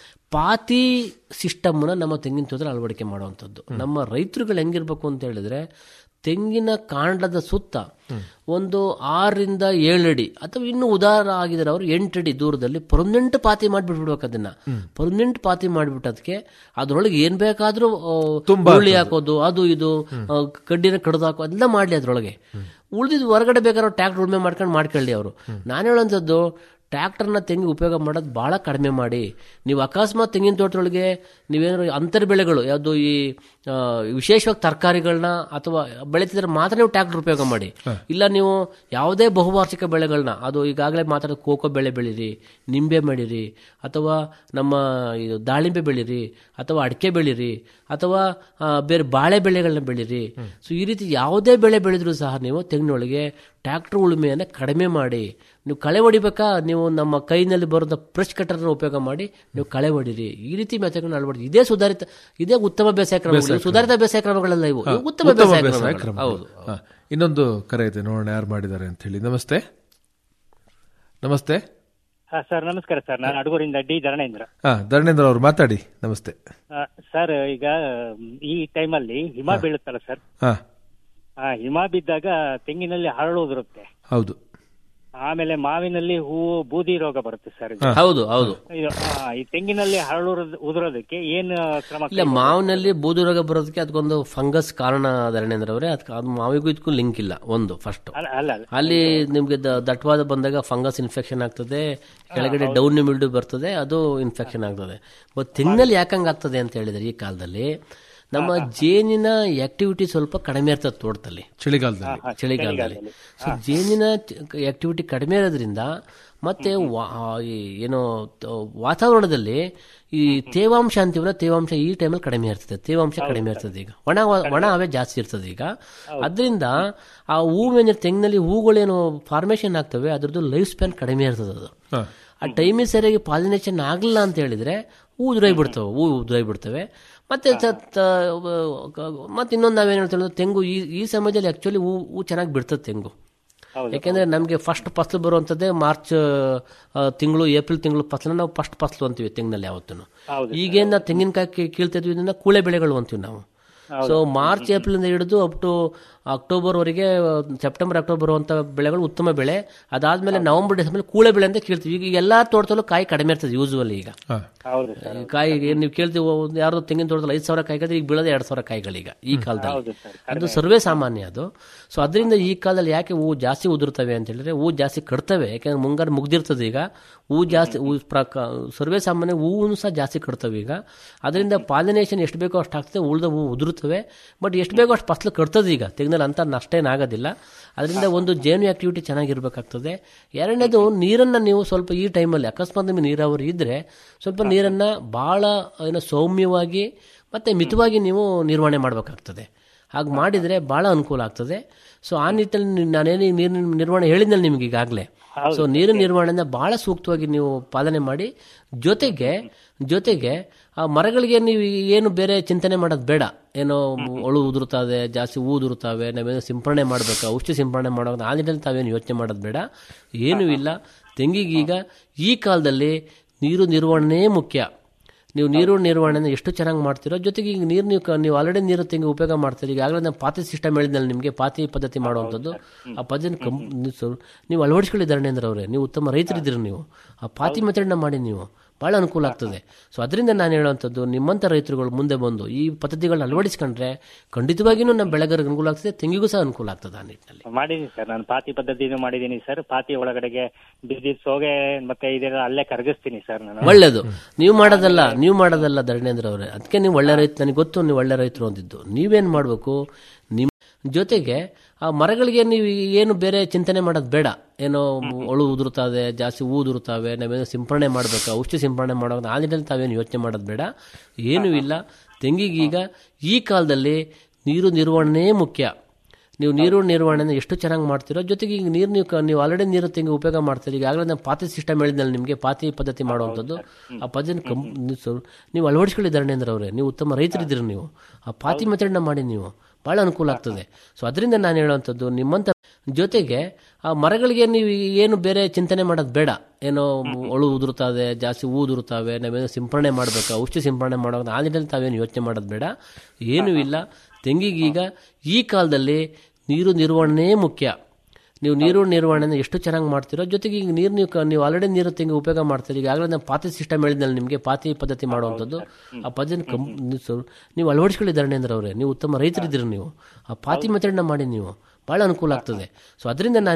ಪಾತಿ ಸಿಸ್ಟಮ್ನ ನಮ್ಮ ತೆಂಗಿನ ತೋಟದಲ್ಲಿ ಅಳವಡಿಕೆ ಮಾಡುವಂಥದ್ದು ನಮ್ಮ ರೈತರುಗಳು ಹೆಂಗಿರ್ಬೇಕು ಅಂತ ಹೇಳಿದ್ರೆ ತೆಂಗಿನ ಕಾಂಡದ ಸುತ್ತ ಒಂದು ಆರರಿಂದ ಏಳಡಿ ಅಥವಾ ಇನ್ನು ಉದಾರ ಆಗಿದ್ದಾರೆ ಅವರು ಎಂಟಡಿ ದೂರದಲ್ಲಿ ಪರ್ಮನೆಂಟ್ ಪಾತಿ ಮಾಡಿಬಿಡ್ಬೇಕು ಅದನ್ನ ಪರ್ಮನೆಂಟ್ ಪಾತಿ ಮಾಡಿಬಿಟ್ಟು ಅದಕ್ಕೆ ಅದರೊಳಗೆ ಏನ್ ಬೇಕಾದ್ರೂ ಆ, ಉರುಳಿ ಹಾಕೋದು ಅದು ಇದು ಆ, ಕಡ್ಡಿನ ಕಡ್ದು ಹಾಕೋ ಎಲ್ಲ ಮಾಡ್ಲಿ ಅದ್ರೊಳಗೆ ಉಳಿದಿದ್ದು ಹೊರಗಡೆ ಬೇಕಾದ್ರೆ ಟ್ಯಾಕ್ಟರ್ ಉಳುಮೆ ಮಾಡ್ಕೊಂಡು ಮಾಡ್ಕೊಳ್ಳಿ ಅವರು ನಾನು ಹೇಳೋಂಥದ್ದು ಟ್ರ್ಯಾಕ್ಟರ್ನ ತೆಂಗಿ ಉಪಯೋಗ ಮಾಡೋದು ಭಾಳ ಕಡಿಮೆ ಮಾಡಿ ನೀವು ಅಕಸ್ಮಾತ್ ತೆಂಗಿನ ತೋಟದೊಳಗೆ ನೀವೇನಾದ್ರು ಅಂತರ್ ಬೆಳೆಗಳು ಯಾವುದು ಈ ಆ, ವಿಶೇಷವಾಗಿ ತರಕಾರಿಗಳನ್ನ ಅಥವಾ ಬೆಳೀತಿದ್ರೆ ಮಾತ್ರ ನೀವು ಟ್ರ್ಯಾಕ್ಟರ್ ಉಪಯೋಗ ಮಾಡಿ ಇಲ್ಲ ನೀವು ಯಾವುದೇ ಬಹುವಾರ್ಷಿಕ ಬೆಳೆಗಳನ್ನ ಅದು ಈಗಾಗಲೇ ಮಾತಾಡೋದು ಕೋಕೋ ಬೆಳೆ ಬೆಳೀರಿ ನಿಂಬೆ ಬೆಳೀರಿ ಅಥವಾ ನಮ್ಮ ಇದು ದಾಳಿಂಬೆ ಬೆಳೀರಿ ಅಥವಾ ಅಡಿಕೆ ಬೆಳೀರಿ ಅಥವಾ ಆ, ಬೇರೆ ಬಾಳೆ ಬೆಳೆಗಳನ್ನ ಬೆಳೀರಿ ಸೊ ಈ ರೀತಿ ಯಾವುದೇ ಬೆಳೆ ಬೆಳೆದ್ರೂ ಸಹ ನೀವು ತೆಂಗಿನೊಳಗೆ ಟ್ರ್ಯಾಕ್ಟರ್ ಉಳುಮೆಯನ್ನು ಕಡಿಮೆ ಮಾಡಿ ನೀವು ಕಳೆ ಹೊಡಿಬೇಕಾ ನೀವು ನಮ್ಮ ಕೈನಲ್ಲಿ ಬರೋದ ಪ್ರೆಸ್ ಕಟ್ಟರ್ನ ಉಪಯೋಗ ಮಾಡಿ ನೀವು ಕಳೆ ಹೊಡಿರಿ ಈ ರೀತಿ ಮೆಥಡ್ಗಳನ್ನ ಅಳವಡಿಸಿ ಇದೇ ಸುಧಾರಿತ ಇದೇ ಉತ್ತಮ ಬೇಸಾಯ ಕ್ರಮಗಳು ಇವು ಸುಧಾರಿತ ಬೇಸಾಯ ಕ್ರಮಗಳಲ್ಲ ಇವು ಇವು ಉತ್ತಮ ಬೇಸಾಯ ಕ್ರಮಗಳು ಕ್ರಮ ಹೌದು ಇನ್ನೊಂದು ಕರೆ ಇದೆ ನೋಡೋಣ ಯಾರು ಮಾಡಿದ್ದಾರೆ ಅಂತ ಹೇಳಿ ನಮಸ್ತೆ ನಮಸ್ತೆ ಹಾ ಸರ್ ನಮಸ್ಕಾರ ಸರ್ ನಾನು ಅಡಗೂರಿಂದ ಡಿ ಧರಣೇಂದ್ರ ಹಾ ಧರ್ಮೇಂದ್ರ ಅವರು ಮಾತಾಡಿ ನಮಸ್ತೆ ಆ, ಸರ್ ಈಗ ಮ್, ಈ ಟೈಮಲ್ಲಿ ಹಿಮ ಬೀಳುತ್ತಲ್ಲ ಸರ್ ಹಾ ಆ ಹಿಮ ಬಿದ್ದಾಗ ತೆಂಗಿನಲ್ಲಿ ಹರಳು ಉದುರುತ್ತೆ ಹೌದು ಆಮೇಲೆ ಮಾವಿನಲ್ಲಿ ಹೂವು ಬೂದಿ ರೋಗ ಬರುತ್ತೆ ಸರ್ ಇದು. ಹೌದು ಹೌದು ಇದು, ಆ, ಈ ತೆಂಗಿನಲ್ಲಿ ಹರಳು ಉದುರೋದ್- ಉದುರೋದಕ್ಕೆ ಏನ್ ಕ್ರಮ ಇಲ್ಲ ಮಾವಿನಲ್ಲಿ ಬೂದು ರೋಗ ಬರೋದಕ್ಕೆ ಅದಕ್ಕೊಂದು ಫಂಗಸ್ ಕಾರಣ ಧರಣೇಂದ್ರ ಅವರೇ ಅದಕ್ಕೆ ಅದು ಮಾವಿಗೂ ಇದಕ್ಕೂ ಲಿಂಕ್ ಇಲ್ಲ ಒಂದು ಫಸ್ಟ್ ಅಲ್ಲ ಅಲ್ಲ ಅಲ್ಲ. ಅಲ್ಲಿ ನಿಮ್ಗೆ ದ- ದಟ್ಟವಾದ ಬಂದಾಗ ಫಂಗಸ್ ಇನ್ಫೆಕ್ಷನ್ ಆಗ್ತದೆ ಕೆಳಗಡೆ ಡೌನ್ ಮಿಲ್ಡು ಬರ್ತದೆ ಅದು ಇನ್ಫೆಕ್ಷನ್ ಆಗ್ತದೆ ಬಟ್ ತೆಂಗಿನಲ್ಲಿ ಯಾಕಂಗ್ ಆಗ್ತದೆ ಅಂತ ಹೇಳಿದ್ರೆ ಈ ಕಾಲದಲ್ಲಿ ನಮ್ಮ ಜೇನಿನ ಆಕ್ಟಿವಿಟಿ ಸ್ವಲ್ಪ ಕಡಿಮೆ ಇರ್ತದೆ ತೋಟದಲ್ಲಿ ಚಳಿಗಾಲದಲ್ಲಿ ಚಳಿಗಾಲದಲ್ಲಿ ಸೊ ಜೇನಿನ ಆಕ್ಟಿವಿಟಿ ಕಡಿಮೆ ಇರೋದ್ರಿಂದ ಮತ್ತೆ ವಾ- ಈ ಏನೋ ತ- ವಾತಾವರಣದಲ್ಲಿ ಈ ತೇವಾಂಶ ಅಂತೀವಲ್ಲ ತೇವಾಂಶ ಈ ಟೈಮಲ್ಲಿ ಕಡಿಮೆ ಇರ್ತದೆ ತೇವಾಂಶ ಕಡಿಮೆ ಇರ್ತದೆ ಈಗ ಒಣ ಒಣ ಹವೆ ಜಾಸ್ತಿ ಇರ್ತದೆ ಈಗ ಅದರಿಂದ ಆ ಹೂವಿನ ತೆಂಗಿನಲ್ಲಿ ಹೂಗಳೇನು ಫಾರ್ಮೇಶನ್ ಆಗ್ತವೆ ಅದ್ರದ್ದು ಲೈಫ್ ಸ್ಪ್ಯಾನ್ ಕಡಿಮೆ ಇರ್ತದೆ ಅದು ಆ ಟೈಮಿಗೆ ಸರಿಯಾಗಿ ಪಾಲಿನೇಷನ್ ಆಗಲಿಲ್ಲ ಅಂತ ಹೇಳಿದ್ರೆ ಹೂ ಉದುರೋಗಿ ಬಿಡ್ತವೆ ಹೂ ಉದುರೋಗಿ ಬಿಡ್ತವೆ ಮತ್ತೆ ತ- ತ- ಮತ್ತೆ ಇನ್ನೊಂದು ನಾವೇನು ಹೇಳ್ತೀವಿ ತೆಂಗು ಈ ಈ ಸಮಯದಲ್ಲಿ ಆಕ್ಚುಲಿ ಹೂ ಹೂ ಚೆನ್ನಾಗಿ ಬಿಡ್ತದೆ ತೆಂಗು ಯಾಕೆಂದ್ರೆ ನಮಗೆ ಫಸ್ಟ್ ಫಸಲು ಬರುವಂಥದ್ದೇ ಮಾರ್ಚ್ ತಿಂಗಳು ಏಪ್ರಿಲ್ ತಿಂಗಳು ಫಸಲನ್ನ ನಾವು ಫಸ್ಟ್ ಫಸಲು ಅಂತೀವಿ ತೆಂಗಿನಲ್ಲಿ ಯಾವತ್ತೂ ಈಗೇನು ನಾವು ತೆಂಗಿನಕಾಯಿ ಕೀ- ಕೀಳ್ತಾ ಇದ್ವಿ ಇದನ್ನ ಕೂಳೆ ಬೆಳೆಗಳು ಅಂತೀವಿ ನಾವು ಸೊ ಮಾರ್ಚ್ ಏಪ್ರಿಲ್ ಇಂದ ಹಿಡಿದು ಅಪ್ ಟು ಅಕ್ಟೋಬರ್ ವರೆಗೆ ಸೆಪ್ಟೆಂಬರ್ ಅಕ್ಟೋಬರ್ ಬರುವಂತ ಬೆಳೆಗಳು ಉತ್ತಮ ಬೆಳೆ ಅದಾದ್ಮೇಲೆ ನವೆಂಬರ್ ಡಿಸೆಂಬರ್ ಕೂಳೆ ಬೆಳೆ ಅಂತ ಕೇಳ್ತೀವಿ ಈಗ ಎಲ್ಲಾ ತೋಟದಲ್ಲೂ ಕಾಯಿ ಕಡಿಮೆ ಇರ್ತದೆ ಯೂಸುವಲಿ ಈಗ ಹೌದು ಈ ಕಾಯಿ ಏನ್ ನೀವು ಕೇಳ್ತೀವಿ ಒಂದು ಯಾರ್ದೋ ತೆಂಗಿನ ತೋಟದಲ್ಲಿ ಐದು ಸಾವಿರ ಕಾಯಿ ಈಗ ಬೀಳೋದು ಎರಡು ಸಾವಿರ ಕಾಯಿಗಳೀಗ ಈ ಕಾಲದಲ್ಲಿ ಅದು ಸರ್ವೇ ಸಾಮಾನ್ಯ ಅದು ಸೊ ಅದರಿಂದ ಈ ಕಾಲದಲ್ಲಿ ಯಾಕೆ ಹೂ ಜಾಸ್ತಿ ಉದುರ್ತವೆ ಅಂತ ಹೇಳಿದ್ರೆ ಹೂ ಜಾಸ್ತಿ ಕಡ್ತವೆ ಯಾಕೆಂದ್ರೆ ಮುಂಗಾರು ಮುಗ್ದಿರ್ತದೆ ಈಗ ಹೂ ಜಾಸ್ತಿ ಹೂ ಪ್ರಕ ಸರ್ವೇ ಸಾಮಾನ್ಯ ಹೂವು ಸಹ ಜಾಸ್ತಿ ಕಡ್ತವೆ ಈಗ ಅದರಿಂದ ಪಾಲಿನೇಷನ್ ಎಷ್ಟು ಬೇಕೋ ಅಷ್ಟು ಆಗ್ತದೆ ಉಳಿದ ಹೂ ಉದುರುತ್ತವೆ ಬಟ್ ಎಷ್ಟು ಬೇಕೋ ಅಷ್ಟು ಫಸಲು ಕಟ್ತದೆ ಈಗ ತೆಂಗಿನ ನೀರಿನಲ್ಲಿ ಅಂತ ನಷ್ಟೇನಾಗೋದಿಲ್ಲ ಅದರಿಂದ ಒಂದು ಜೇನು ಆಕ್ಟಿವಿಟಿ ಚೆನ್ನಾಗಿರ್ಬೇಕಾಗ್ತದೆ ಎರಡನೇದು ನೀರನ್ನು ನೀವು ಸ್ವಲ್ಪ ಈ ಟೈಮಲ್ಲಿ ಅಕಸ್ಮಾತ್ ನಿಮಗೆ ನೀರಾವರಿ ಇದ್ದರೆ ಸ್ವಲ್ಪ ನೀರನ್ನು ಭಾಳ ಏನೋ ಸೌಮ್ಯವಾಗಿ ಮತ್ತು ಮಿತವಾಗಿ ನೀವು ನಿರ್ವಹಣೆ ಮಾಡಬೇಕಾಗ್ತದೆ ಹಾಗೆ ಮಾಡಿದರೆ ಭಾಳ ಅನುಕೂಲ ಆಗ್ತದೆ ಸೊ ಆ ನಿಟ್ಟಿನಲ್ಲಿ ನಾನೇನು ನೀರಿನ ನಿರ್ವಹಣೆ ಹೇಳಿದ್ನಲ್ಲ ನಿಮ್ಗೆ ಈಗಾಗಲೇ ಸೊ ನೀರಿನ ನಿರ್ವಹಣೆಯಿಂದ ಬಹಳ ಸೂಕ್ತವಾಗಿ ನೀವು ಪಾಲನೆ ಮಾಡಿ ಜೊತೆಗೆ ಜೊತೆಗೆ ಆ ಮರಗಳಿಗೆ ನೀವು ಏನು ಬೇರೆ ಚಿಂತನೆ ಮಾಡೋದು ಬೇಡ ಏನೋ ಒಳು ಉದುರುತ್ತದೆ ಜಾಸ್ತಿ ಹೂ ಉದುರುತ್ತವೆ ನಾವೇನೋ ಸಿಂಪರಣೆ ಮಾಡಬೇಕು ಔಷಧಿ ಸಿಂಪರಣೆ ಮಾಡೋದು ಆ ನಿಟ್ಟಿನಲ್ಲಿ ತಾವೇನು ಯೋಚನೆ ಮಾಡೋದು ಬೇಡ ಏನೂ ಇಲ್ಲ ತೆಂಗಿಗೀಗ ಈ ಕಾಲದಲ್ಲಿ ನೀರು ನಿರ್ವಹಣೆ ಮುಖ್ಯ ನೀವು ನೀರು ನಿರ್ವಹಣೆನ ಎಷ್ಟು ಚೆನ್ನಾಗಿ ಮಾಡ್ತೀರೋ ಜೊತೆಗೆ ಈಗ ನೀರು ನೀವು ಕ- ನೀವು ಆಲ್ರೆಡಿ ನೀರು ತೆಂಗಿ ಉಪಯೋಗ ಮಾಡ್ತೀರಿ ಈಗಾಗಲೇ ನಾನು ಪಾತಿ ಸಿಸ್ಟಮ್ ಹೇಳಿದ್ನಲ್ಲ ನಿಮಗೆ ಪಾತಿ ಪದ್ಧತಿ ಮಾಡುವಂಥದ್ದು ಆ ಪದ್ಧತಿ ಕಂ ನೀವು ಸ್ವಲ್ಪ- ನೀವು ಅಳವಡಿಸ್ಕೊಳ್ಳಿ ಧರಣೇಂದ್ರ ಅವರೇ ನೀವು ಉತ್ತಮ ರೈತರಿದ್ದೀರಿ ನೀವು ಆ ಪಾತಿ ಮೆಥಡ್ನ ಮಾಡಿ ನೀವು ಭಾಳ ಅನುಕೂಲ ಆಗ್ತದೆ ಸೊ ಅದರಿಂದ ನಾನು ಹೇಳುವಂಥದ್ದು ನಿಮ್ಮಂಥ ರೈತರುಗಳು ಮುಂದೆ ಬಂದು ಈ ಪದ್ಧತಿಗಳನ್ನ ಅಳವಡಿಸ್ಕೊಂಡ್ರೆ ಖಂಡಿತವಾಗಿಯೂ ನಮ್ಮ ಬೆಳೆಗಾರರಿಗೆ ಅನುಕೂಲ ಆಗ್ತದೆ ತೆಂಗಿಗೂ ಸಹ ಅನುಕೂಲ ಆಗ್ತದೆ ಆ ನಿಟ್ಟಿನಲ್ಲಿ ಮಾಡಿದೀನಿ ಸರ್ ನಾನು ಪಾತಿ ಪದ್ಧತಿನೂ ಮಾಡಿದೀನಿ ಸರ್ ಪಾತಿ ಒಳಗಡೆಗೆ ಬಿದ್ದಿದ್ ಸೋಗೆ ಮತ್ತೆ ಇದೆಲ್ಲ ಅಲ್ಲೇ ಕರಗಿಸ್ತೀನಿ ಸರ್ ನಾನು ಒಳ್ಳೇದು ನೀವು ಮಾಡೋದಲ್ಲ ನೀವು ಮಾಡೋದಲ್ಲ ಧರಣೇಂದ್ರ ಅವರೇ ಅದಕ್ಕೆ ನೀವು ಒಳ್ಳೆ ರೈತ ನನಗೆ ಗೊತ್ತು ನೀವು ಒಳ್ಳೆ ರೈತರು ಅಂದಿದ್ದು ನೀವೇನು ಮಾಡಬೇಕು ನಿಮ್ಮ ಜೊತೆಗೆ ಆ ಮರಗಳಿಗೆ ನೀವು ಏನು ಬೇರೆ ಚಿಂತನೆ ಮಾಡೋದು ಬೇಡ ಏನೋ ಒಳು ಉದುರುತ್ತದೆ ಜಾಸ್ತಿ ಹೂ ಉದುರುತ್ತವೆ ನಾವೇನೋ ಸಿಂಪರಣೆ ಮಾಡಬೇಕು ಔಷಧಿ ಸಿಂಪರಣೆ ಮಾಡೋದು ಆ ನಿಟ್ಟಿನಲ್ಲಿ ತಾವೇನು ಯೋಚನೆ ಮಾಡೋದು ಬೇಡ ಏನೂ ಇಲ್ಲ ತೆಂಗಿಗೀಗ ಈ ಕಾಲದಲ್ಲಿ ನೀರು ನಿರ್ವಹಣೆ ಮುಖ್ಯ ನೀವು ನೀರು ನಿರ್ವಹಣೆನ ಎಷ್ಟು ಚೆನ್ನಾಗಿ ಮಾಡ್ತೀರೋ ಜೊತೆಗೆ ಈಗ ನೀರು ನೀವು ಕ- ನೀವು ಆಲ್ರೆಡಿ ನೀರು ತೆಂಗಿ ಉಪಯೋಗ ಮಾಡ್ತೀರಿ ಈಗಾಗಲೇ ನಾನು ಪಾತಿ ಸಿಸ್ಟಮ್ ಹೇಳಿದ್ನಲ್ಲ ನಿಮಗೆ ಪಾತಿ ಪದ್ಧತಿ ಮಾಡುವಂಥದ್ದು ಆ ಪದ್ಧತಿ ಕಂ ನೀವು ಸ್ವಲ್ಪ- ನೀವು ಅಳವಡಿಸ್ಕೊಳ್ಳಿ ಧರಣೇಂದ್ರ ಅವರೇ ನೀವು ಉತ್ತಮ ರೈತರಿದ್ದೀರಿ ನೀವು ಆ ಪಾತಿ ಮೆಥಡ್ನ ಮಾಡಿ ನೀವು ಭಾಳ ಅನುಕೂಲ ಆಗ್ತದೆ ಸೊ ಅದರಿಂದ ನಾನು ಹೇಳುವಂಥದ್ದು ನಿಮ್ಮಂಥ ಜೊತೆಗೆ ಆ ಮರಗಳಿಗೆ ನೀವು ಏನು ಬೇರೆ ಚಿಂತನೆ ಮಾಡೋದು ಬೇಡ ಏನೋ ಒಳು ಉದುರುತ್ತದೆ ಜಾಸ್ತಿ ಹೂ ಉದುರುತ್ತವೆ ನಾವೇನೋ ಸಿಂಪರಣೆ ಮಾಡಬೇಕು ಔಷಧಿ ಸಿಂಪರಣೆ ಮಾಡೋದು ಆ ನಿಟ್ಟಿನಲ್ಲಿ ತಾವೇನು ಯೋಚನೆ ಮಾಡೋದು ಬೇಡ ಏನೂ ಇಲ್ಲ ತೆಂಗಿಗೀಗ ಈ ಕಾಲದಲ್ಲಿ ನೀರು ನಿರ್ವಹಣೆ ಮುಖ್ಯ ನೀವು ನೀರು ನಿರ್ವಹಣೆನ ಎಷ್ಟು ಚೆನ್ನಾಗಿ ಮಾಡ್ತೀರೋ ಜೊತೆಗೆ ಈಗ ನೀರು ನೀವು ಕ- ನೀವು ಆಲ್ರೆಡಿ ನೀರು ತೆಂಗಿ ಉಪಯೋಗ ಮಾಡ್ತೀರಿ ಈಗಾಗಲೇ ನಾನು ಪಾತಿ ಸಿಸ್ಟಮ್ ಹೇಳಿದ್ನಲ್ಲ ನಿಮಗೆ ಪಾತಿ ಪದ್ಧತಿ ಮಾಡುವಂಥದ್ದು ಆ ಪದ್ಧತಿ ಕಂ ನೀವು ಸ್ವಲ್ಪ- ನೀವು ಅಳವಡಿಸ್ಕೊಳ್ಳಿ ಧರಣೇಂದ್ರ ಅವರೇ ನೀವು ಉತ್ತಮ ರೈತರಿದ್ದೀರಿ ನೀವು ಆ ಪಾತಿ ಮೆಥಡ್ನ ಮಾಡಿ ನೀವು ಭಾಳ ಅನುಕೂಲ ಆಗ್ತದೆ ಸೊ ಅದರಿಂದ ನಾನು